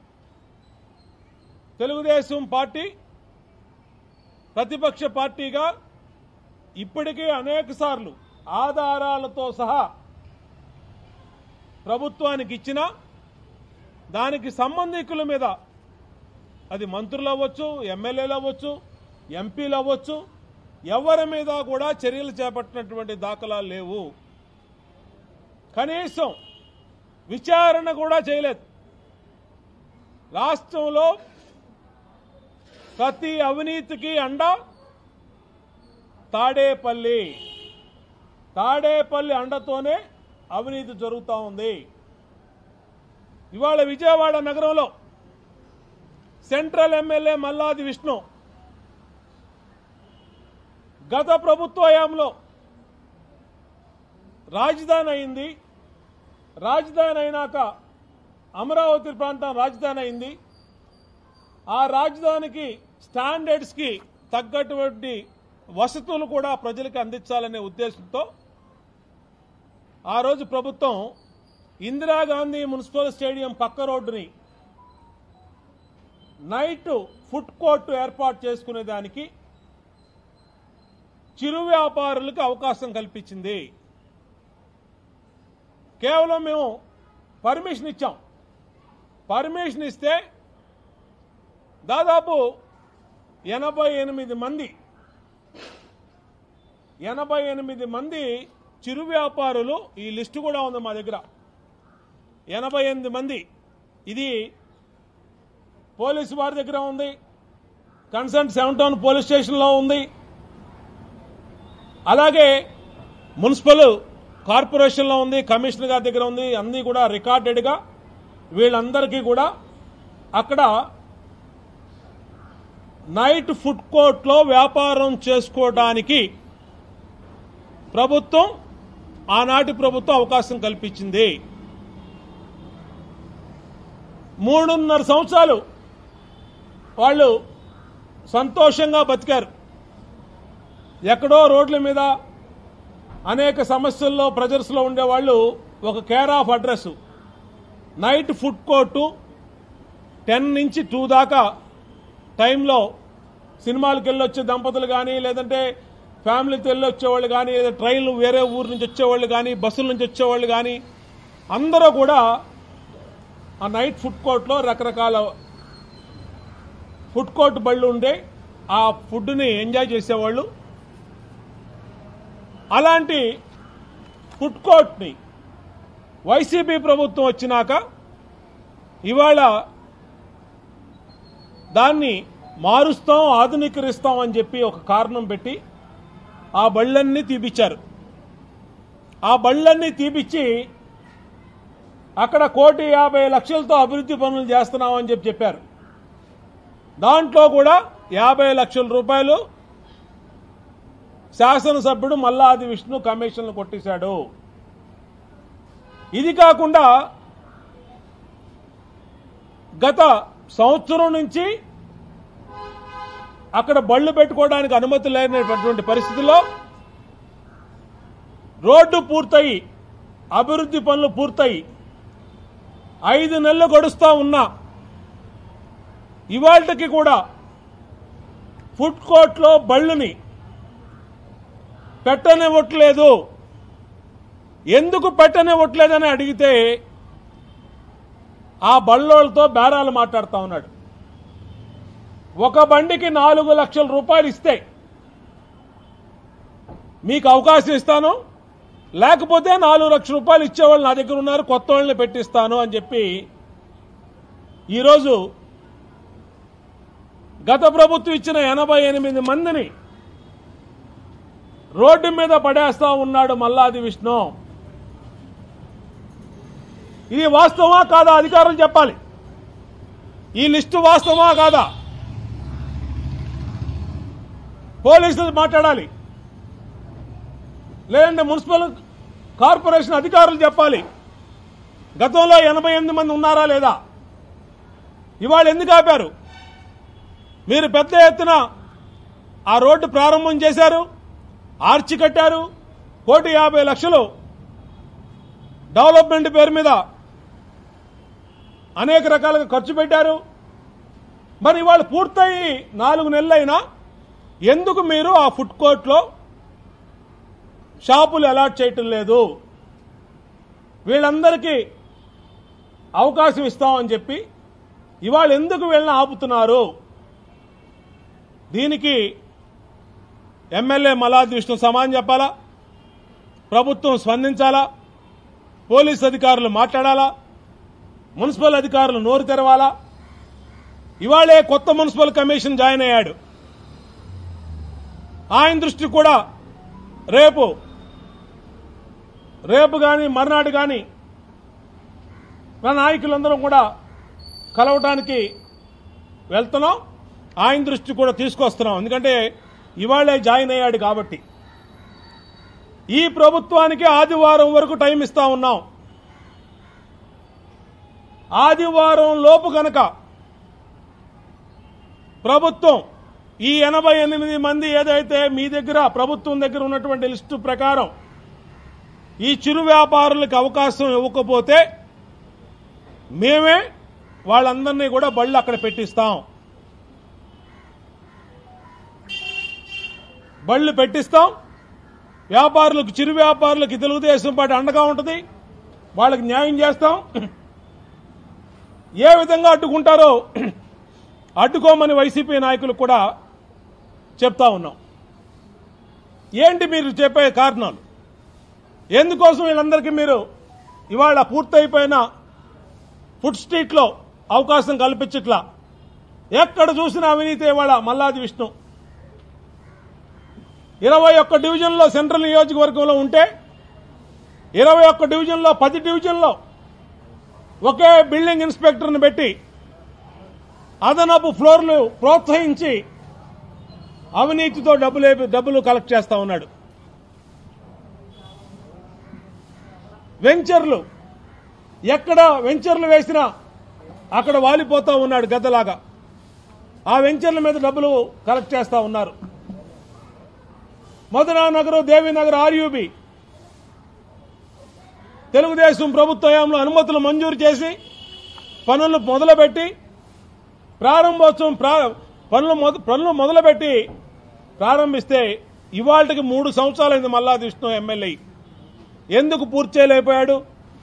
తెలుగుదేశం పార్టీ ప్రతిపక్ష పార్టీగా ఇప్పటికే అనేక సార్లు ఆధారాలతో సహా ప్రభుత్వానికి ఇచ్చిన దానికి సంబంధికుల మీద అది మంత్రులు అవ్వచ్చు ఎమ్మెల్యేలు అవ్వచ్చు ఎంపీలు అవ్వచ్చు ఎవరి మీద కూడా చర్యలు చేపట్టినటువంటి దాఖలాలు లేవు కనీసం విచారణ కూడా చేయలేదు రాష్ట్రంలో ప్రతి అవినీతికి అండ తాడేపల్లి తాడేపల్లి అండతోనే అవినీతి జరుగుతూ ఉంది ఇవాళ విజయవాడ నగరంలో సెంట్రల్ ఎమ్మెల్యే మల్లాది విష్ణు గత ప్రభుత్వ హయాంలో రాజధాని అయింది రాజధాని అయినాక అమరావతి ప్రాంతం రాజధాని అయింది ఆ రాజధానికి స్టాండర్డ్స్కి తగ్గటువంటి వసతులు కూడా ప్రజలకు అందించాలనే ఉద్దేశంతో ఆ రోజు ప్రభుత్వం ఇందిరాగాంధీ మున్సిపల్ స్టేడియం పక్క రోడ్డుని నైట్ ఫుడ్ కోర్టు ఏర్పాటు చేసుకునే దానికి చిరు వ్యాపారులకు అవకాశం కల్పించింది కేవలం మేము పర్మిషన్ ఇచ్చాం పర్మిషన్ ఇస్తే దాదాపు ఎనభై ఎనిమిది మంది ఎనభై ఎనిమిది మంది చిరు వ్యాపారులు ఈ లిస్టు కూడా ఉంది మా దగ్గర ఎనభై ఎనిమిది మంది ఇది పోలీసు వారి దగ్గర ఉంది కన్సర్న్ సెవెన్ టౌన్ పోలీస్ స్టేషన్లో ఉంది అలాగే మున్సిపల్ కార్పొరేషన్లో ఉంది కమిషనర్ గారి దగ్గర ఉంది అన్నీ కూడా రికార్డెడ్గా వీళ్ళందరికీ కూడా అక్కడ నైట్ ఫుడ్ కోర్ట్లో వ్యాపారం చేసుకోవడానికి ప్రభుత్వం ఆనాటి ప్రభుత్వం అవకాశం కల్పించింది మూడున్నర సంవత్సరాలు వాళ్ళు సంతోషంగా బతికారు ఎక్కడో రోడ్ల మీద అనేక సమస్యల్లో ప్రజర్స్లో ఉండేవాళ్ళు ఒక care of address night food court ten నుంచి టూ దాకా టైంలో సినిమాలకు వెళ్ళి వచ్చే దంపతులు కానీ లేదంటే ఫ్యామిలీతో వెళ్ళి వచ్చేవాళ్ళు కానీ లేదా ట్రైన్లు వేరే ఊరు నుంచి వచ్చేవాళ్ళు కానీ బస్సుల నుంచి వచ్చేవాళ్ళు కానీ అందరూ కూడా ఆ నైట్ ఫుడ్ కోర్ట్లో రకరకాల ఫుడ్ కోర్ట్ బళ్ళు ఉండే ఆ ఫుడ్ని ఎంజాయ్ చేసేవాళ్ళు అలాంటి ఫుడ్ కోర్ట్ని వైసీపీ ప్రభుత్వం వచ్చినాక ఇవాళ దాన్ని మారుస్తాం ఆధునీకరిస్తాం అని చెప్పి ఒక కారణం పెట్టి ఆ బళ్ళన్నీ తీపిచ్చారు ఆ బళ్ళన్నీ తీపిచ్చి అక్కడ కోటి యాభై లక్షలతో అభివృద్ధి పనులు చేస్తున్నామని చెప్పి చెప్పారు దాంట్లో కూడా యాభై లక్షల రూపాయలు శాసనసభ్యుడు మల్లాది విష్ణు కమిషన్లు కొట్టేశాడు ఇది కాకుండా గత సంవత్సరం నుంచి అక్కడ బళ్ళు పెట్టుకోవడానికి అనుమతి లేనటువంటి పరిస్థితుల్లో రోడ్డు పూర్తయి అభివృద్ధి పనులు పూర్తయి ఐదు నెలలు గడుస్తా ఉన్నా ఇవాళకి కూడా ఫుడ్ కోర్ట్లో బళ్ళుని పెట్టనివ్వట్లేదు ఎందుకు పెట్టనివ్వట్లేదని అడిగితే ఆ బళ్ళోళ్ళతో బేరాలు మాట్లాడుతా ఉన్నాడు ఒక బండికి నాలుగు లక్షల రూపాయలు ఇస్తే మీకు అవకాశం ఇస్తాను లేకపోతే నాలుగు లక్షల రూపాయలు ఇచ్చేవాళ్ళు నా దగ్గర ఉన్నారు కొత్త వాళ్ళని పెట్టిస్తాను అని చెప్పి ఈరోజు గత ప్రభుత్వం ఇచ్చిన ఎనభై ఎనిమిది మందిని రోడ్డు మీద పడేస్తా ఉన్నాడు మల్లాది విష్ణు ఇది వాస్తవమా కాదా అధికారులు చెప్పాలి ఈ లిస్టు వాస్తవమా కాదా పోలీసులు మాట్లాడాలి లేదంటే మున్సిపల్ కార్పొరేషన్ అధికారులు చెప్పాలి గతంలో ఎనభై ఎనిమిది మంది ఉన్నారా లేదా ఇవాళ ఎందుకు ఆపారు మీరు పెద్ద ఎత్తున ఆ రోడ్డు ప్రారంభం చేశారు ఆర్చి కట్టారు కోటి యాభై లక్షలు డెవలప్మెంట్ పేరు మీద అనేక రకాలుగా ఖర్చు పెట్టారు మరి ఇవాళ పూర్తయి నాలుగు నెలలైనా ఎందుకు మీరు ఆ ఫుడ్ కోర్ట్లో షాపులు అలాట్ చేయటం లేదు వీళ్ళందరికీ అవకాశం ఇస్తామని చెప్పి ఇవాళ ఎందుకు వీళ్ళని ఆపుతున్నారు దీనికి ఎమ్మెల్యే మలాద్ విష్ణు సమానం చెప్పాలా ప్రభుత్వం స్పందించాలా పోలీస్ అధికారులు మాట్లాడాలా మున్సిపల్ అధికారులు నోరు తెరవాలా ఇవాళే కొత్త మున్సిపల్ కమిషన్ జాయిన్ అయ్యాడు ఆయన దృష్టి కూడా రేపు రేపు కానీ మర్నాడు కానీ మన నాయకులందరం కూడా కలవటానికి వెళ్తున్నాం ఆయన దృష్టి కూడా తీసుకొస్తున్నాం ఎందుకంటే ఇవాళే జాయిన్ అయ్యాడు కాబట్టి ఈ ప్రభుత్వానికి ఆదివారం వరకు టైం ఇస్తా ఉన్నాం ఆదివారం లోపు గనక ప్రభుత్వం ఈ ఎనభై ఎనిమిది మంది ఏదైతే మీ దగ్గర ప్రభుత్వం దగ్గర ఉన్నటువంటి లిస్టు ప్రకారం ఈ చిరు వ్యాపారులకు అవకాశం ఇవ్వకపోతే మేమే వాళ్ళందరినీ కూడా బళ్ళు అక్కడ పెట్టిస్తాం బళ్ళు పెట్టిస్తాం వ్యాపారులకు చిరు వ్యాపారులకు తెలుగుదేశం పార్టీ అండగా ఉంటుంది వాళ్ళకి న్యాయం చేస్తాం ఏ విధంగా అడ్డుకుంటారో అడ్డుకోమని వైసీపీ నాయకులు కూడా చెప్తా ఉన్నాం ఏంటి మీరు చెప్పే కారణాలు ఎందుకోసం వీళ్ళందరికీ మీరు ఇవాళ పూర్తయిపోయిన ఫుడ్ స్ట్రీట్లో అవకాశం కల్పించట్లా ఎక్కడ చూసినా అవినీతి ఇవాళ మల్లాది విష్ణు ఇరవై ఒక్క డివిజన్లో సెంట్రల్ నియోజకవర్గంలో ఉంటే ఇరవై ఒక్క డివిజన్లో పది డివిజన్లో ఒకే బిల్డింగ్ ఇన్స్పెక్టర్ని పెట్టి అదనపు ఫ్లోర్లు ప్రోత్సహించి అవినీతితో డబ్బులు డబ్బులు కలెక్ట్ చేస్తా ఉన్నాడు వెంచర్లు ఎక్కడ వెంచర్లు వేసినా అక్కడ వాలిపోతా ఉన్నాడు గద్దలాగా ఆ వెంచర్ల మీద డబ్బులు కలెక్ట్ చేస్తా ఉన్నారు మధురా నగర్ దేవీనగర్ ఆర్యూబి తెలుగుదేశం ప్రభుత్వ హయాంలో అనుమతులు మంజూరు చేసి పనులు మొదలుపెట్టి ప్రారంభోత్సవం ప్రా- పనులు మొద- పనులు మొదలుపెట్టి ప్రారంభిస్తే ఇవాళకి మూడు సంవత్సరాలైంది మల్లాది విష్ణు ఎమ్మెల్యే ఎందుకు పూర్తి చేయలేకపోయాడు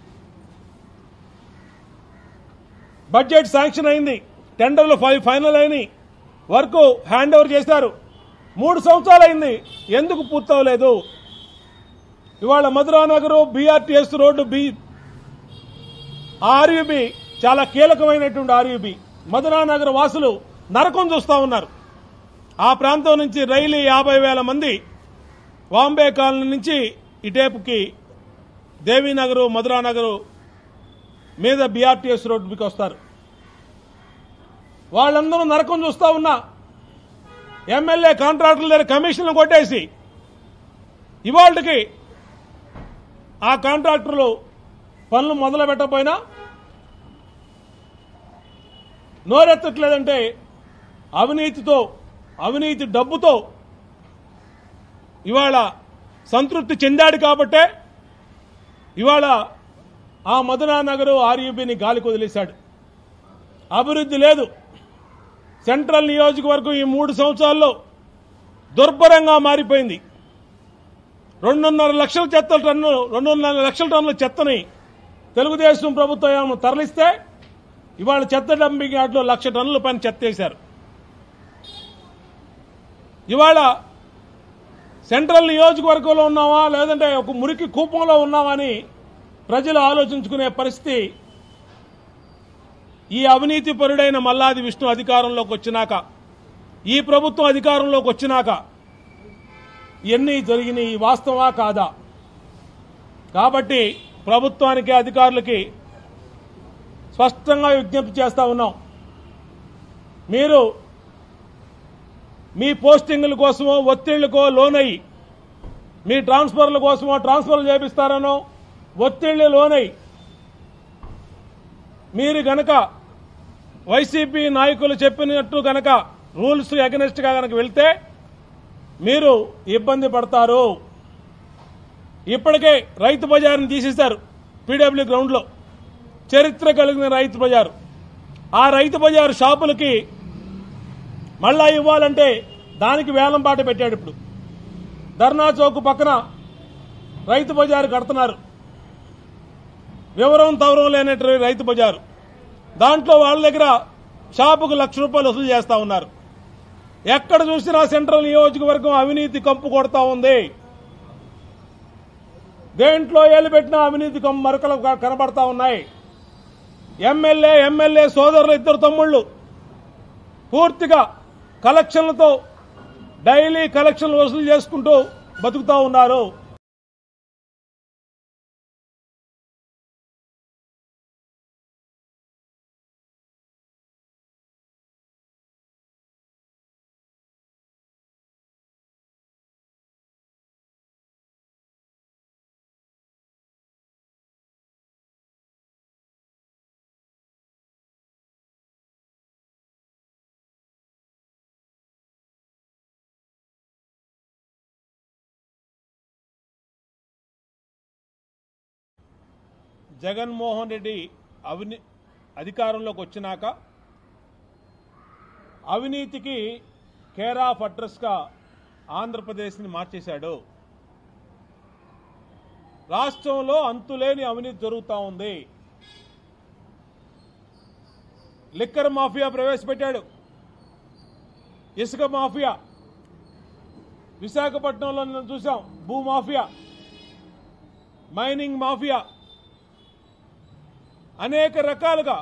బడ్జెట్ శాంక్షన్ అయింది టెండర్లు ఫై ఫైనల్ అయినాయి వర్క్ హ్యాండ్ ఓవర్ చేశారు మూడు సంవత్సరాలైంది ఎందుకు పూర్తవలేదు ఇవాళ Madhura Nagar BRTS road B RUB చాలా కీలకమైనటువంటి ఆర్యూబి మధురా నగర్ వాసులు నరకం చూస్తా ఉన్నారు ఆ ప్రాంతం నుంచి రైలు యాభై వేల మంది బాంబే కాలనీ నుంచి ఇటేపుకి దేవీనగరు మధురా నగరు మీద బీఆర్టీఎస్ రోడ్డుకి వస్తారు వాళ్ళందరూ నరకం చూస్తా ఉన్నా ఎమ్మెల్యే కాంట్రాక్టుల దగ్గర కమిషన్లు కొట్టేసి ఇవాళకి ఆ కాంట్రాక్టర్లు పనులు మొదలు పెట్టకపోయినా నోరెత్తట్లేదంటే అవినీతితో అవినీతి డబ్బుతో ఇవాళ సంతృప్తి చెందాడు కాబట్టే ఇవాళ ఆ మధురా నగరు ఆర్యూబీని గాలికి వదిలేశాడు అభివృద్ధి లేదు సెంట్రల్ నియోజకవర్గం ఈ మూడు సంవత్సరాల్లో దుర్భరంగా మారిపోయింది రెండున్నర లక్షల చెత్త టన్ను రెండున్నర లక్షల టన్నుల చెత్తని తెలుగుదేశం ప్రభుత్వం తరలిస్తే ఇవాళ చెత్త డంపింగ్ యార్డ్లో లక్ష టన్నుల పైన చెత్త వేశారు ఇవాళ సెంట్రల్ నియోజకవర్గంలో ఉన్నావా లేదంటే ఒక మురికి కూపంలో ఉన్నావా అని ప్రజలు ఆలోచించుకునే పరిస్థితి ఈ అవినీతి పరుడైన మల్లాది విష్ణు అధికారంలోకి వచ్చినాక ఈ ప్రభుత్వం అధికారంలోకి వచ్చినాక ఇవన్నీ జరిగినాయి ఈ వాస్తవా కాదా కాబట్టి ప్రభుత్వానికి అధికారులకి స్పష్టంగా విజ్ఞప్తి చేస్తా ఉన్నాం మీరు మీ పోస్టింగుల కోసమో ఒత్తిళ్లకో లోనయ్యి మీ ట్రాన్స్ఫర్ల కోసమో ట్రాన్స్ఫర్లు చేపిస్తారనో ఒత్తిళ్లు లోనై మీరు గనక వైసీపీ నాయకులు చెప్పినట్టు గనక రూల్స్ అగెనిస్ట్గా గనక వెళ్తే మీరు ఇబ్బంది పడతారు ఇప్పటికే రైతు బజార్ని తీసేశారు పీడబ్ల్యూ గ్రౌండ్లో చరిత్ర కలిగిన రైతు బజారు ఆ రైతు బజారు షాపులకి మళ్ళా ఇవ్వాలంటే దానికి వేలం పాట పెట్టాడు ఇప్పుడు ధర్నా చౌక్ పక్కన రైతు బజారు కడుతున్నారు వివరం తవరం లేనటువంటి రైతు బజారు దాంట్లో వాళ్ళ దగ్గర షాపుకు లక్ష రూపాయలు వసూలు చేస్తా ఉన్నారు ఎక్కడ చూసినా సెంట్రల్ నియోజకవర్గం అవినీతి కంపు కొడతా ఉంది దేంట్లో ఏలు పెట్టినా అవినీతి కంపు మరకలు క- కనబడతా ఉన్నాయి ఎమ్మెల్యే ఎమ్మెల్యే సోదరులు ఇద్దరు తమ్ముళ్ళు పూర్తిగా కలెక్షన్లతో డైలీ కలెక్షన్లు వసూలు చేసుకుంటూ బతుకుతా ఉన్నారు జగన్మోహన్ రెడ్డి అవిని అధికారంలోకి వచ్చినాక అవినీతికి కేర్ ఆఫ్ అడ్రస్గా ఆంధ్రప్రదేశ్ని మార్చేశాడు రాష్ట్రంలో అంతులేని అవినీతి జరుగుతూ ఉంది లిక్కర్ మాఫియా ప్రవేశపెట్టాడు ఇసుక మాఫియా విశాఖపట్నంలో నిన్న చూసాం భూ మాఫియా మైనింగ్ మాఫియా అనేక రకాలుగా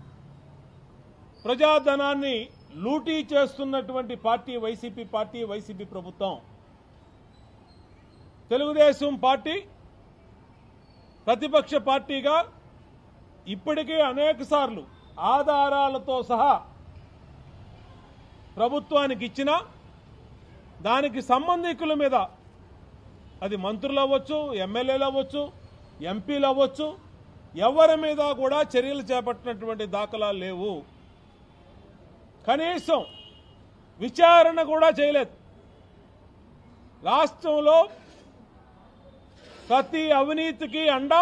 ప్రజాధనాన్ని లూటీ చేస్తున్నటువంటి పార్టీ వైసీపీ పార్టీ వైసీపీ ప్రభుత్వం తెలుగుదేశం పార్టీ ప్రతిపక్ష పార్టీగా ఇప్పటికే అనేక సార్లు ఆధారాలతో సహా ప్రభుత్వానికి ఇచ్చిన దానికి సంబంధికుల మీద అది మంత్రులు అవ్వచ్చు ఎమ్మెల్యేలు అవ్వచ్చు ఎంపీలు అవ్వచ్చు ఎవరి మీద కూడా చర్యలు చేపట్టినటువంటి దాఖలాలు లేవు కనీసం విచారణ కూడా చేయలేదు రాష్ట్రంలో ప్రతి అవినీతికి అండ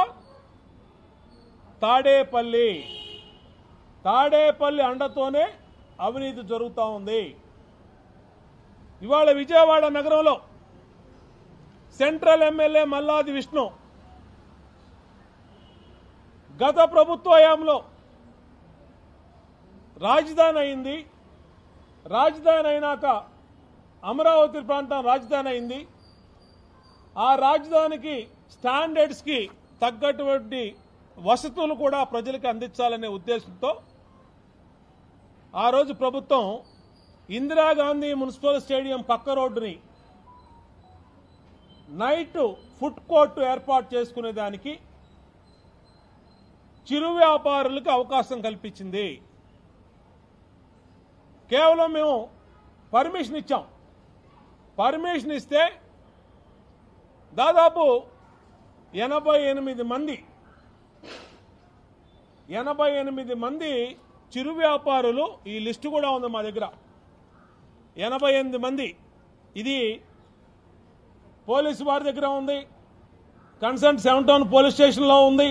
తాడేపల్లి తాడేపల్లి అండతోనే అవినీతి జరుగుతూ ఉంది ఇవాళ విజయవాడ నగరంలో సెంట్రల్ ఎమ్మెల్యే మల్లాది విష్ణు గత ప్రభుత్వ హయాంలో రాజధాని అయింది రాజధాని అయినాక అమరావతి ప్రాంతం రాజధాని అయింది ఆ రాజధానికి స్టాండర్డ్స్కి తగ్గటువంటి వసతులు కూడా ప్రజలకు అందించాలనే ఉద్దేశంతో ఆ రోజు ప్రభుత్వం ఇందిరాగాంధీ మున్సిపల్ స్టేడియం పక్క రోడ్డుని నైట్ ఫుడ్ కోర్టు ఏర్పాటు చేసుకునే దానికి చిరు వ్యాపారులకు అవకాశం కల్పించింది కేవలం మేము పర్మిషన్ ఇచ్చాం పర్మిషన్ ఇస్తే దాదాపు ఎనభై ఎనిమిది మంది ఎనభై ఎనిమిది మంది చిరు వ్యాపారులు ఈ లిస్టు కూడా ఉంది మా దగ్గర ఎనభై ఎనిమిది మంది ఇది పోలీసు వారి దగ్గర ఉంది కన్సర్న్ సెవెన్ టౌన్ పోలీస్ స్టేషన్లో ఉంది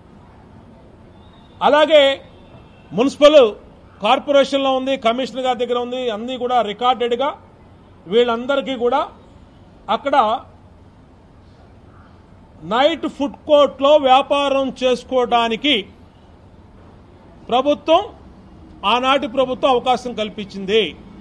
అలాగే మున్సిపల్ కార్పొరేషన్లో ఉంది కమిషనర్ గారి దగ్గర ఉంది అన్నీ కూడా రికార్డెడ్గా వీళ్ళందరికీ కూడా అక్కడ నైట్ ఫుడ్ కోర్ట్లో వ్యాపారం చేసుకోవడానికి ప్రభుత్వం ఆనాటి ప్రభుత్వం అవకాశం కల్పించింది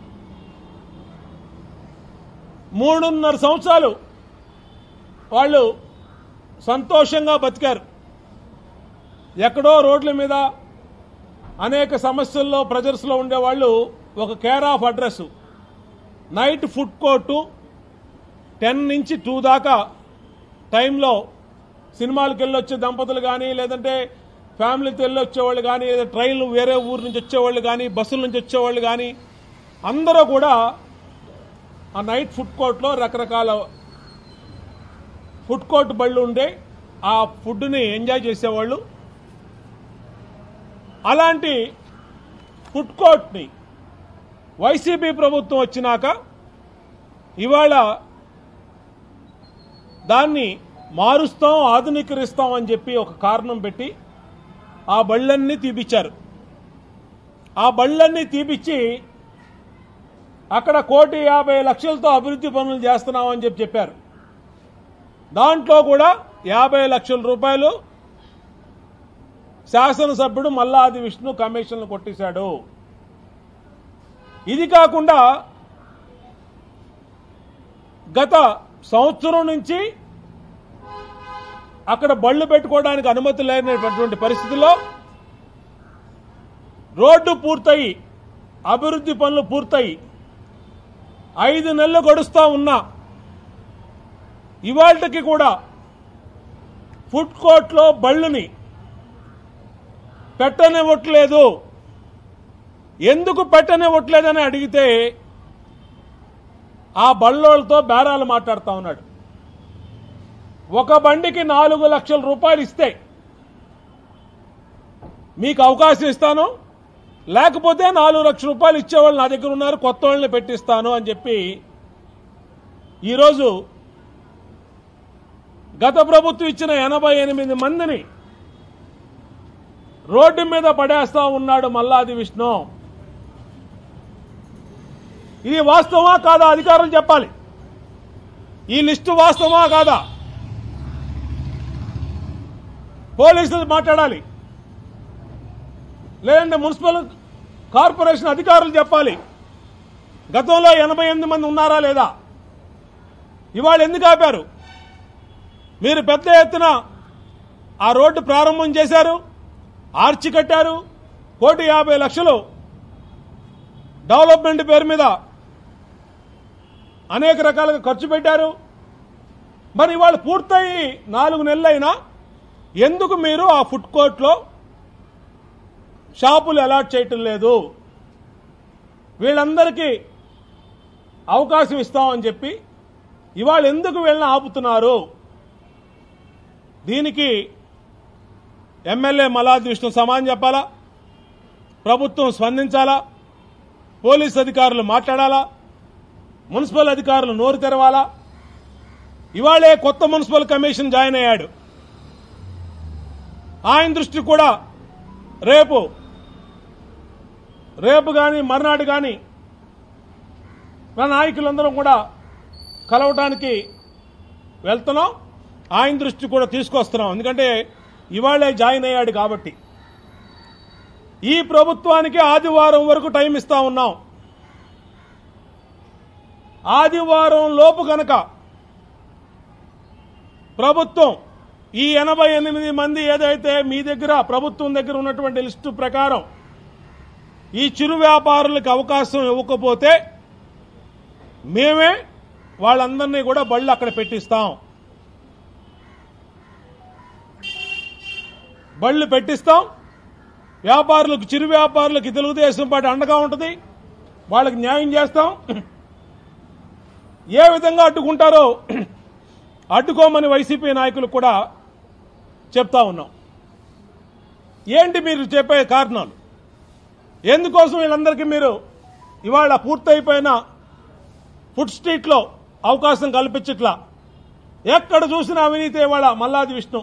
మూడున్నర సంవత్సరాలు వాళ్ళు సంతోషంగా బతికారు ఎక్కడో రోడ్ల మీద అనేక సమస్యల్లో ప్రజర్స్లో ఉండేవాళ్ళు ఒక care of address night food court ten నుంచి టూ దాకా టైంలో సినిమాలకు వెళ్ళొచ్చే దంపతులు కానీ లేదంటే ఫ్యామిలీతో వెళ్ళి వచ్చేవాళ్ళు కానీ లేదా ట్రైన్లు వేరే ఊరు నుంచి వచ్చేవాళ్ళు కానీ బస్సుల నుంచి వచ్చేవాళ్ళు కానీ అందరూ కూడా ఆ నైట్ ఫుడ్ కోర్ట్లో రకరకాల ఫుడ్ కోర్ట్ బళ్ళు ఉండే ఆ ఫుడ్ని ఎంజాయ్ చేసేవాళ్ళు అలాంటి ఫుడ్ కోర్ట్ని వైసీపీ ప్రభుత్వం వచ్చినాక ఇవాళ దాన్ని మారుస్తాం ఆధునీకరిస్తాం అని చెప్పి ఒక కారణం పెట్టి ఆ బళ్ళన్నీ తీపిచ్చారు ఆ బళ్ళన్నీ తీపిచ్చి అక్కడ కోటి యాభై లక్షలతో అభివృద్ధి పనులు చేస్తున్నామని చెప్పి చెప్పారు దాంట్లో కూడా యాభై లక్షల రూపాయలు శాసనసభ్యుడు మల్లాది విష్ణు కమిషన్లు కొట్టేశాడు ఇది కాకుండా గత సంవత్సరం నుంచి అక్కడ బళ్ళు పెట్టుకోవడానికి అనుమతి లేనటువంటి పరిస్థితుల్లో రోడ్డు పూర్తయి అభివృద్ధి పనులు పూర్తయి ఐదు నెలలు గడుస్తా ఉన్నా ఇవాళకి కూడా ఫుడ్ కోర్ట్లో బళ్ళుని పెట్టనివ్వట్లేదు ఎందుకు పెట్టనివ్వట్లేదని అడిగితే ఆ బళ్ళోళ్ళతో బేరాలు మాట్లాడుతా ఉన్నాడు ఒక బండికి నాలుగు లక్షల రూపాయలు ఇస్తే మీకు అవకాశం ఇస్తాను లేకపోతే నాలుగు లక్షల రూపాయలు ఇచ్చేవాళ్ళు నా దగ్గర ఉన్నారు కొత్త వాళ్ళని పెట్టిస్తాను అని చెప్పి ఈరోజు గత ప్రభుత్వం ఇచ్చిన ఎనభై ఎనిమిది మందిని రోడ్డు మీద పడేస్తా ఉన్నాడు మల్లాది విష్ణు ఇది వాస్తవమా కాదా అధికారులు చెప్పాలి ఈ లిస్టు వాస్తవమా కాదా పోలీసులు మాట్లాడాలి లేదంటే మున్సిపల్ కార్పొరేషన్ అధికారులు చెప్పాలి గతంలో ఎనభై ఎనిమిది మంది ఉన్నారా లేదా ఇవాళ ఎందుకు ఆపారు మీరు పెద్ద ఎత్తున ఆ రోడ్డు ప్రారంభం చేశారు ఆర్చి కట్టారు కోటి యాభై లక్షలు డెవలప్మెంట్ పేరు మీద అనేక రకాలుగా ఖర్చు పెట్టారు మరి ఇవాళ పూర్తయి నాలుగు నెలలైనా ఎందుకు మీరు ఆ ఫుడ్ కోర్ట్లో షాపులు అలాట్ చేయటం లేదు వీళ్ళందరికీ అవకాశం ఇస్తామని చెప్పి ఇవాళ ఎందుకు వీళ్ళని ఆపుతున్నారు దీనికి ఎమ్మెల్యే మలాద్ విష్ణు సమానం చెప్పాలా ప్రభుత్వం స్పందించాలా పోలీస్ అధికారులు మాట్లాడాలా మున్సిపల్ అధికారులు నోరు తెరవాలా ఇవాళే కొత్త మున్సిపల్ కమిషన్ జాయిన్ అయ్యాడు ఆయన దృష్టి కూడా రేపు రేపు కానీ మర్నాడు కానీ మన నాయకులందరం కూడా కలవటానికి వెళ్తున్నాం ఆయన దృష్టి కూడా తీసుకొస్తున్నాం ఎందుకంటే ఇవాళే జాయిన్ అయ్యాడు కాబట్టి ఈ ప్రభుత్వానికి ఆదివారం వరకు టైం ఇస్తా ఉన్నాం ఆదివారం లోపు కనుక ప్రభుత్వం ఈ ఎనభై ఎనిమిది మంది ఏదైతే మీ దగ్గర ప్రభుత్వం దగ్గర ఉన్నటువంటి లిస్టు ప్రకారం ఈ చిరు వ్యాపారులకు అవకాశం ఇవ్వకపోతే మేమే వాళ్ళందరినీ కూడా బళ్ళు అక్కడ పెట్టిస్తాం బళ్ళు పెట్టిస్తాం వ్యాపారులకు చిరు వ్యాపారులకు తెలుగుదేశం పార్టీ అండగా ఉంటుంది వాళ్ళకి న్యాయం చేస్తాం ఏ విధంగా అడ్డుకుంటారో అడ్డుకోమని వైసీపీ నాయకులు కూడా చెప్తా ఉన్నాం ఏంటి మీరు చెప్పే కారణాలు ఎందుకోసం వీళ్ళందరికీ మీరు ఇవాళ పూర్తయిపోయిన ఫుడ్ స్ట్రీట్లో అవకాశం కల్పించట్లా ఎక్కడ చూసినా అవినీతి ఇవాళ మల్లాది విష్ణు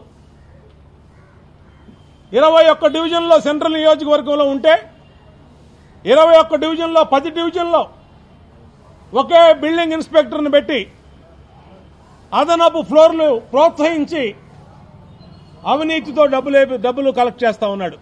ఇరవై ఒక్క డివిజన్లో సెంట్రల్ నియోజకవర్గంలో ఉంటే ఇరవై ఒక్క డివిజన్లో పది డివిజన్లో ఒకే బిల్డింగ్ ఇన్స్పెక్టర్ని పెట్టి అదనపు ఫ్లోర్లు ప్రోత్సహించి అవినీతితో డబ్బులు డబ్బులు కలెక్ట్ చేస్తా ఉన్నాడు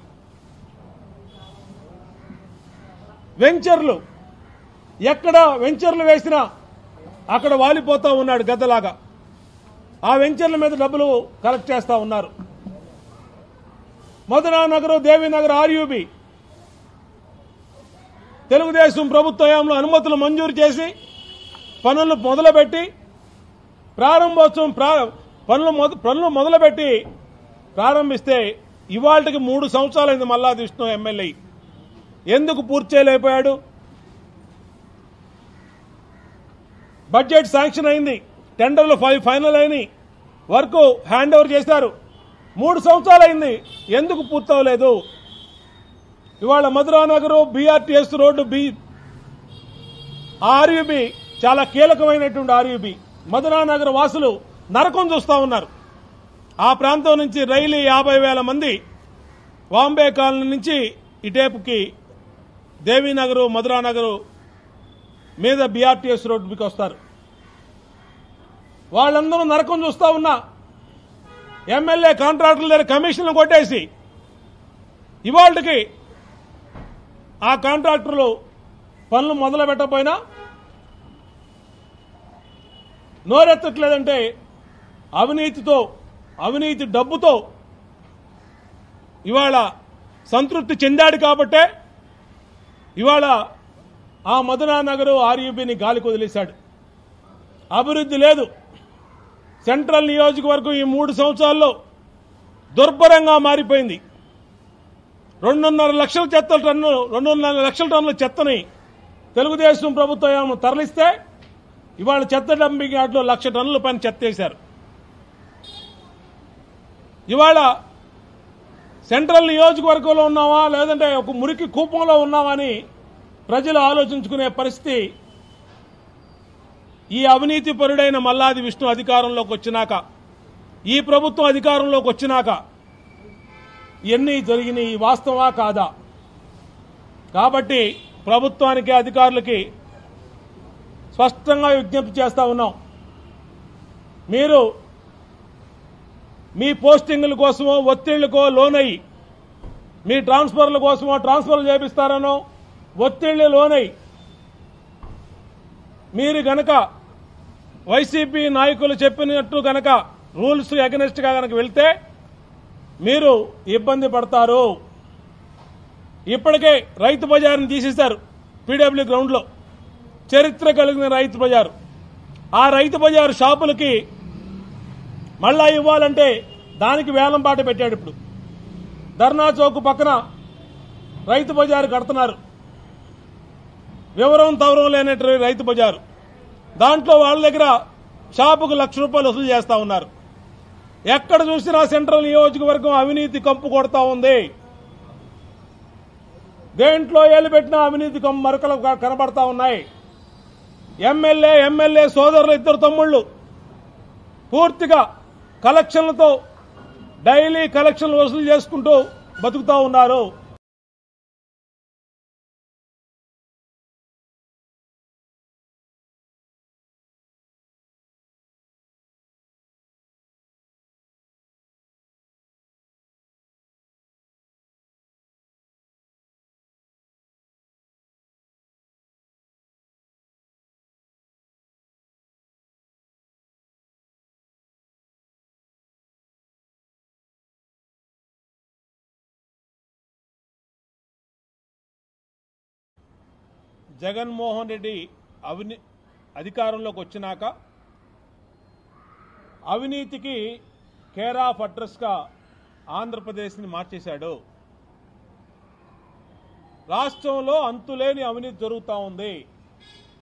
వెంచర్లు ఎక్కడ వెంచర్లు వేసినా అక్కడ వాలిపోతా ఉన్నాడు గద్దలాగా ఆ వెంచర్ల మీద డబ్బులు కలెక్ట్ చేస్తా ఉన్నారు మధురా నగర్ దేవీనగర్ ఆర్యూబి తెలుగుదేశం ప్రభుత్వ హయాంలో అనుమతులు మంజూరు చేసి పనులు మొదలుపెట్టి ప్రారంభోత్సవం ప్రా పనులు మొద పనులు మొదలుపెట్టి ప్రారంభిస్తే ఇవాళకి మూడు సంవత్సరాలైంది మల్లాది విష్ణు ఎమ్మెల్యే ఎందుకు పూర్తి చేయలేకపోయాడు బడ్జెట్ శాంక్షన్ అయింది టెండర్లు ఫై- ఫైనల్ అయినాయి వర్క్ హ్యాండ్ ఓవర్ చేశారు మూడు సంవత్సరాలు అయింది ఎందుకు పూర్తవలేదు ఇవాళ Madhuranagar BRTS road B RUB చాలా కీలకమైనటువంటి ఆర్యుబి మధురానగర్ వాసులు నరకం చూస్తా ఉన్నారు ఆ ప్రాంతం నుంచి రైలు యాభై వేల మంది బాంబే కాలనీ నుంచి ఇటేపుకి దేవీనగరు మధురానగరు మీద బీఆర్టీఎస్ రోడ్డు మీకు వస్తారు వాళ్ళందరూ నరకం చూస్తా ఉన్నా ఎమ్మెల్యే కాంట్రాక్టర్ల దగ్గర కమిషన్లు కొట్టేసి ఇవాళకి ఆ కాంట్రాక్టర్లు పనులు మొదలు పెట్టకపోయినా నోరెత్తట్లేదంటే అవినీతితో అవినీతి డబ్బుతో ఇవాళ సంతృప్తి చెందాడు కాబట్టే ఇవాళ ఆ మధురా నగరు ఆర్యూబీని గాలికి వదిలేశాడు అభివృద్ధి లేదు సెంట్రల్ నియోజకవర్గం ఈ మూడు సంవత్సరాల్లో దుర్భరంగా మారిపోయింది రెండున్నర లక్షల చెత్త టన్ను రెండున్నర లక్షల టన్నుల చెత్తని తెలుగుదేశం ప్రభుత్వం ఏమన్నా తరలిస్తే ఇవాళ చెత్త డంపింగ్ యార్డ్లో లక్ష టన్నుల పైన చెత్త వేశారు ఇవాళ సెంట్రల్ నియోజకవర్గంలో ఉన్నావా లేదంటే ఒక మురికి కూపంలో ఉన్నావా అని ప్రజలు ఆలోచించుకునే పరిస్థితి ఈ అవినీతి పరుడైన మల్లాది విష్ణు అధికారంలోకి వచ్చినాక ఈ ప్రభుత్వం అధికారంలోకి వచ్చినాక ఇవన్నీ జరిగినాయి వాస్తవా కాదా కాబట్టి ప్రభుత్వానికి అధికారులకి స్పష్టంగా విజ్ఞప్తి చేస్తా ఉన్నాం మీరు మీ పోస్టింగుల కోసమో ఒత్తిళ్లకో లోనై మీ ట్రాన్స్ఫర్ల కోసమో ట్రాన్స్ఫర్లు చేపిస్తారనో ఒత్తిళ్లు లోనై మీరు గనక వైసీపీ నాయకులు చెప్పినట్టు గనక రూల్స్ అగెనిస్ట్ గా గనక వెళ్తే మీరు ఇబ్బంది పడతారు ఇప్పటికే రైతు బజార్ని తీసేశారు పీడబ్ల్యూ గ్రౌండ్లో చరిత్ర కలిగిన రైతు బజారు ఆ రైతు బజారు షాపులకి మళ్ళా ఇవ్వాలంటే దానికి వేలం పాట పెట్టాడు ఇప్పుడు ధర్నా చౌక్ పక్కన రైతు బజారు కడుతున్నారు వివరం తవరం లేనటువంటి రైతు బజారు దాంట్లో వాళ్ళ దగ్గర షాపుకు లక్ష రూపాయలు వసూలు చేస్తా ఉన్నారు ఎక్కడ చూసినా సెంట్రల్ నియోజకవర్గం అవినీతి కంపు కొడతా ఉంది దేంట్లో ఏలు పెట్టినా అవినీతి కంపు మరకలు క- కనబడతా ఉన్నాయి ఎమ్మెల్యే ఎమ్మెల్యే సోదరులు ఇద్దరు తమ్ముళ్ళు పూర్తిగా కలెక్షన్లతో డైలీ కలెక్షన్లు వసూలు చేసుకుంటూ బతుకుతా ఉన్నారు జగన్మోహన్ రెడ్డి అవిని అధికారంలోకి వచ్చినాక అవినీతికి కేర్ ఆఫ్ అడ్రస్గా ఆంధ్రప్రదేశ్ని మార్చేశాడు రాష్ట్రంలో అంతులేని అవినీతి జరుగుతూ ఉంది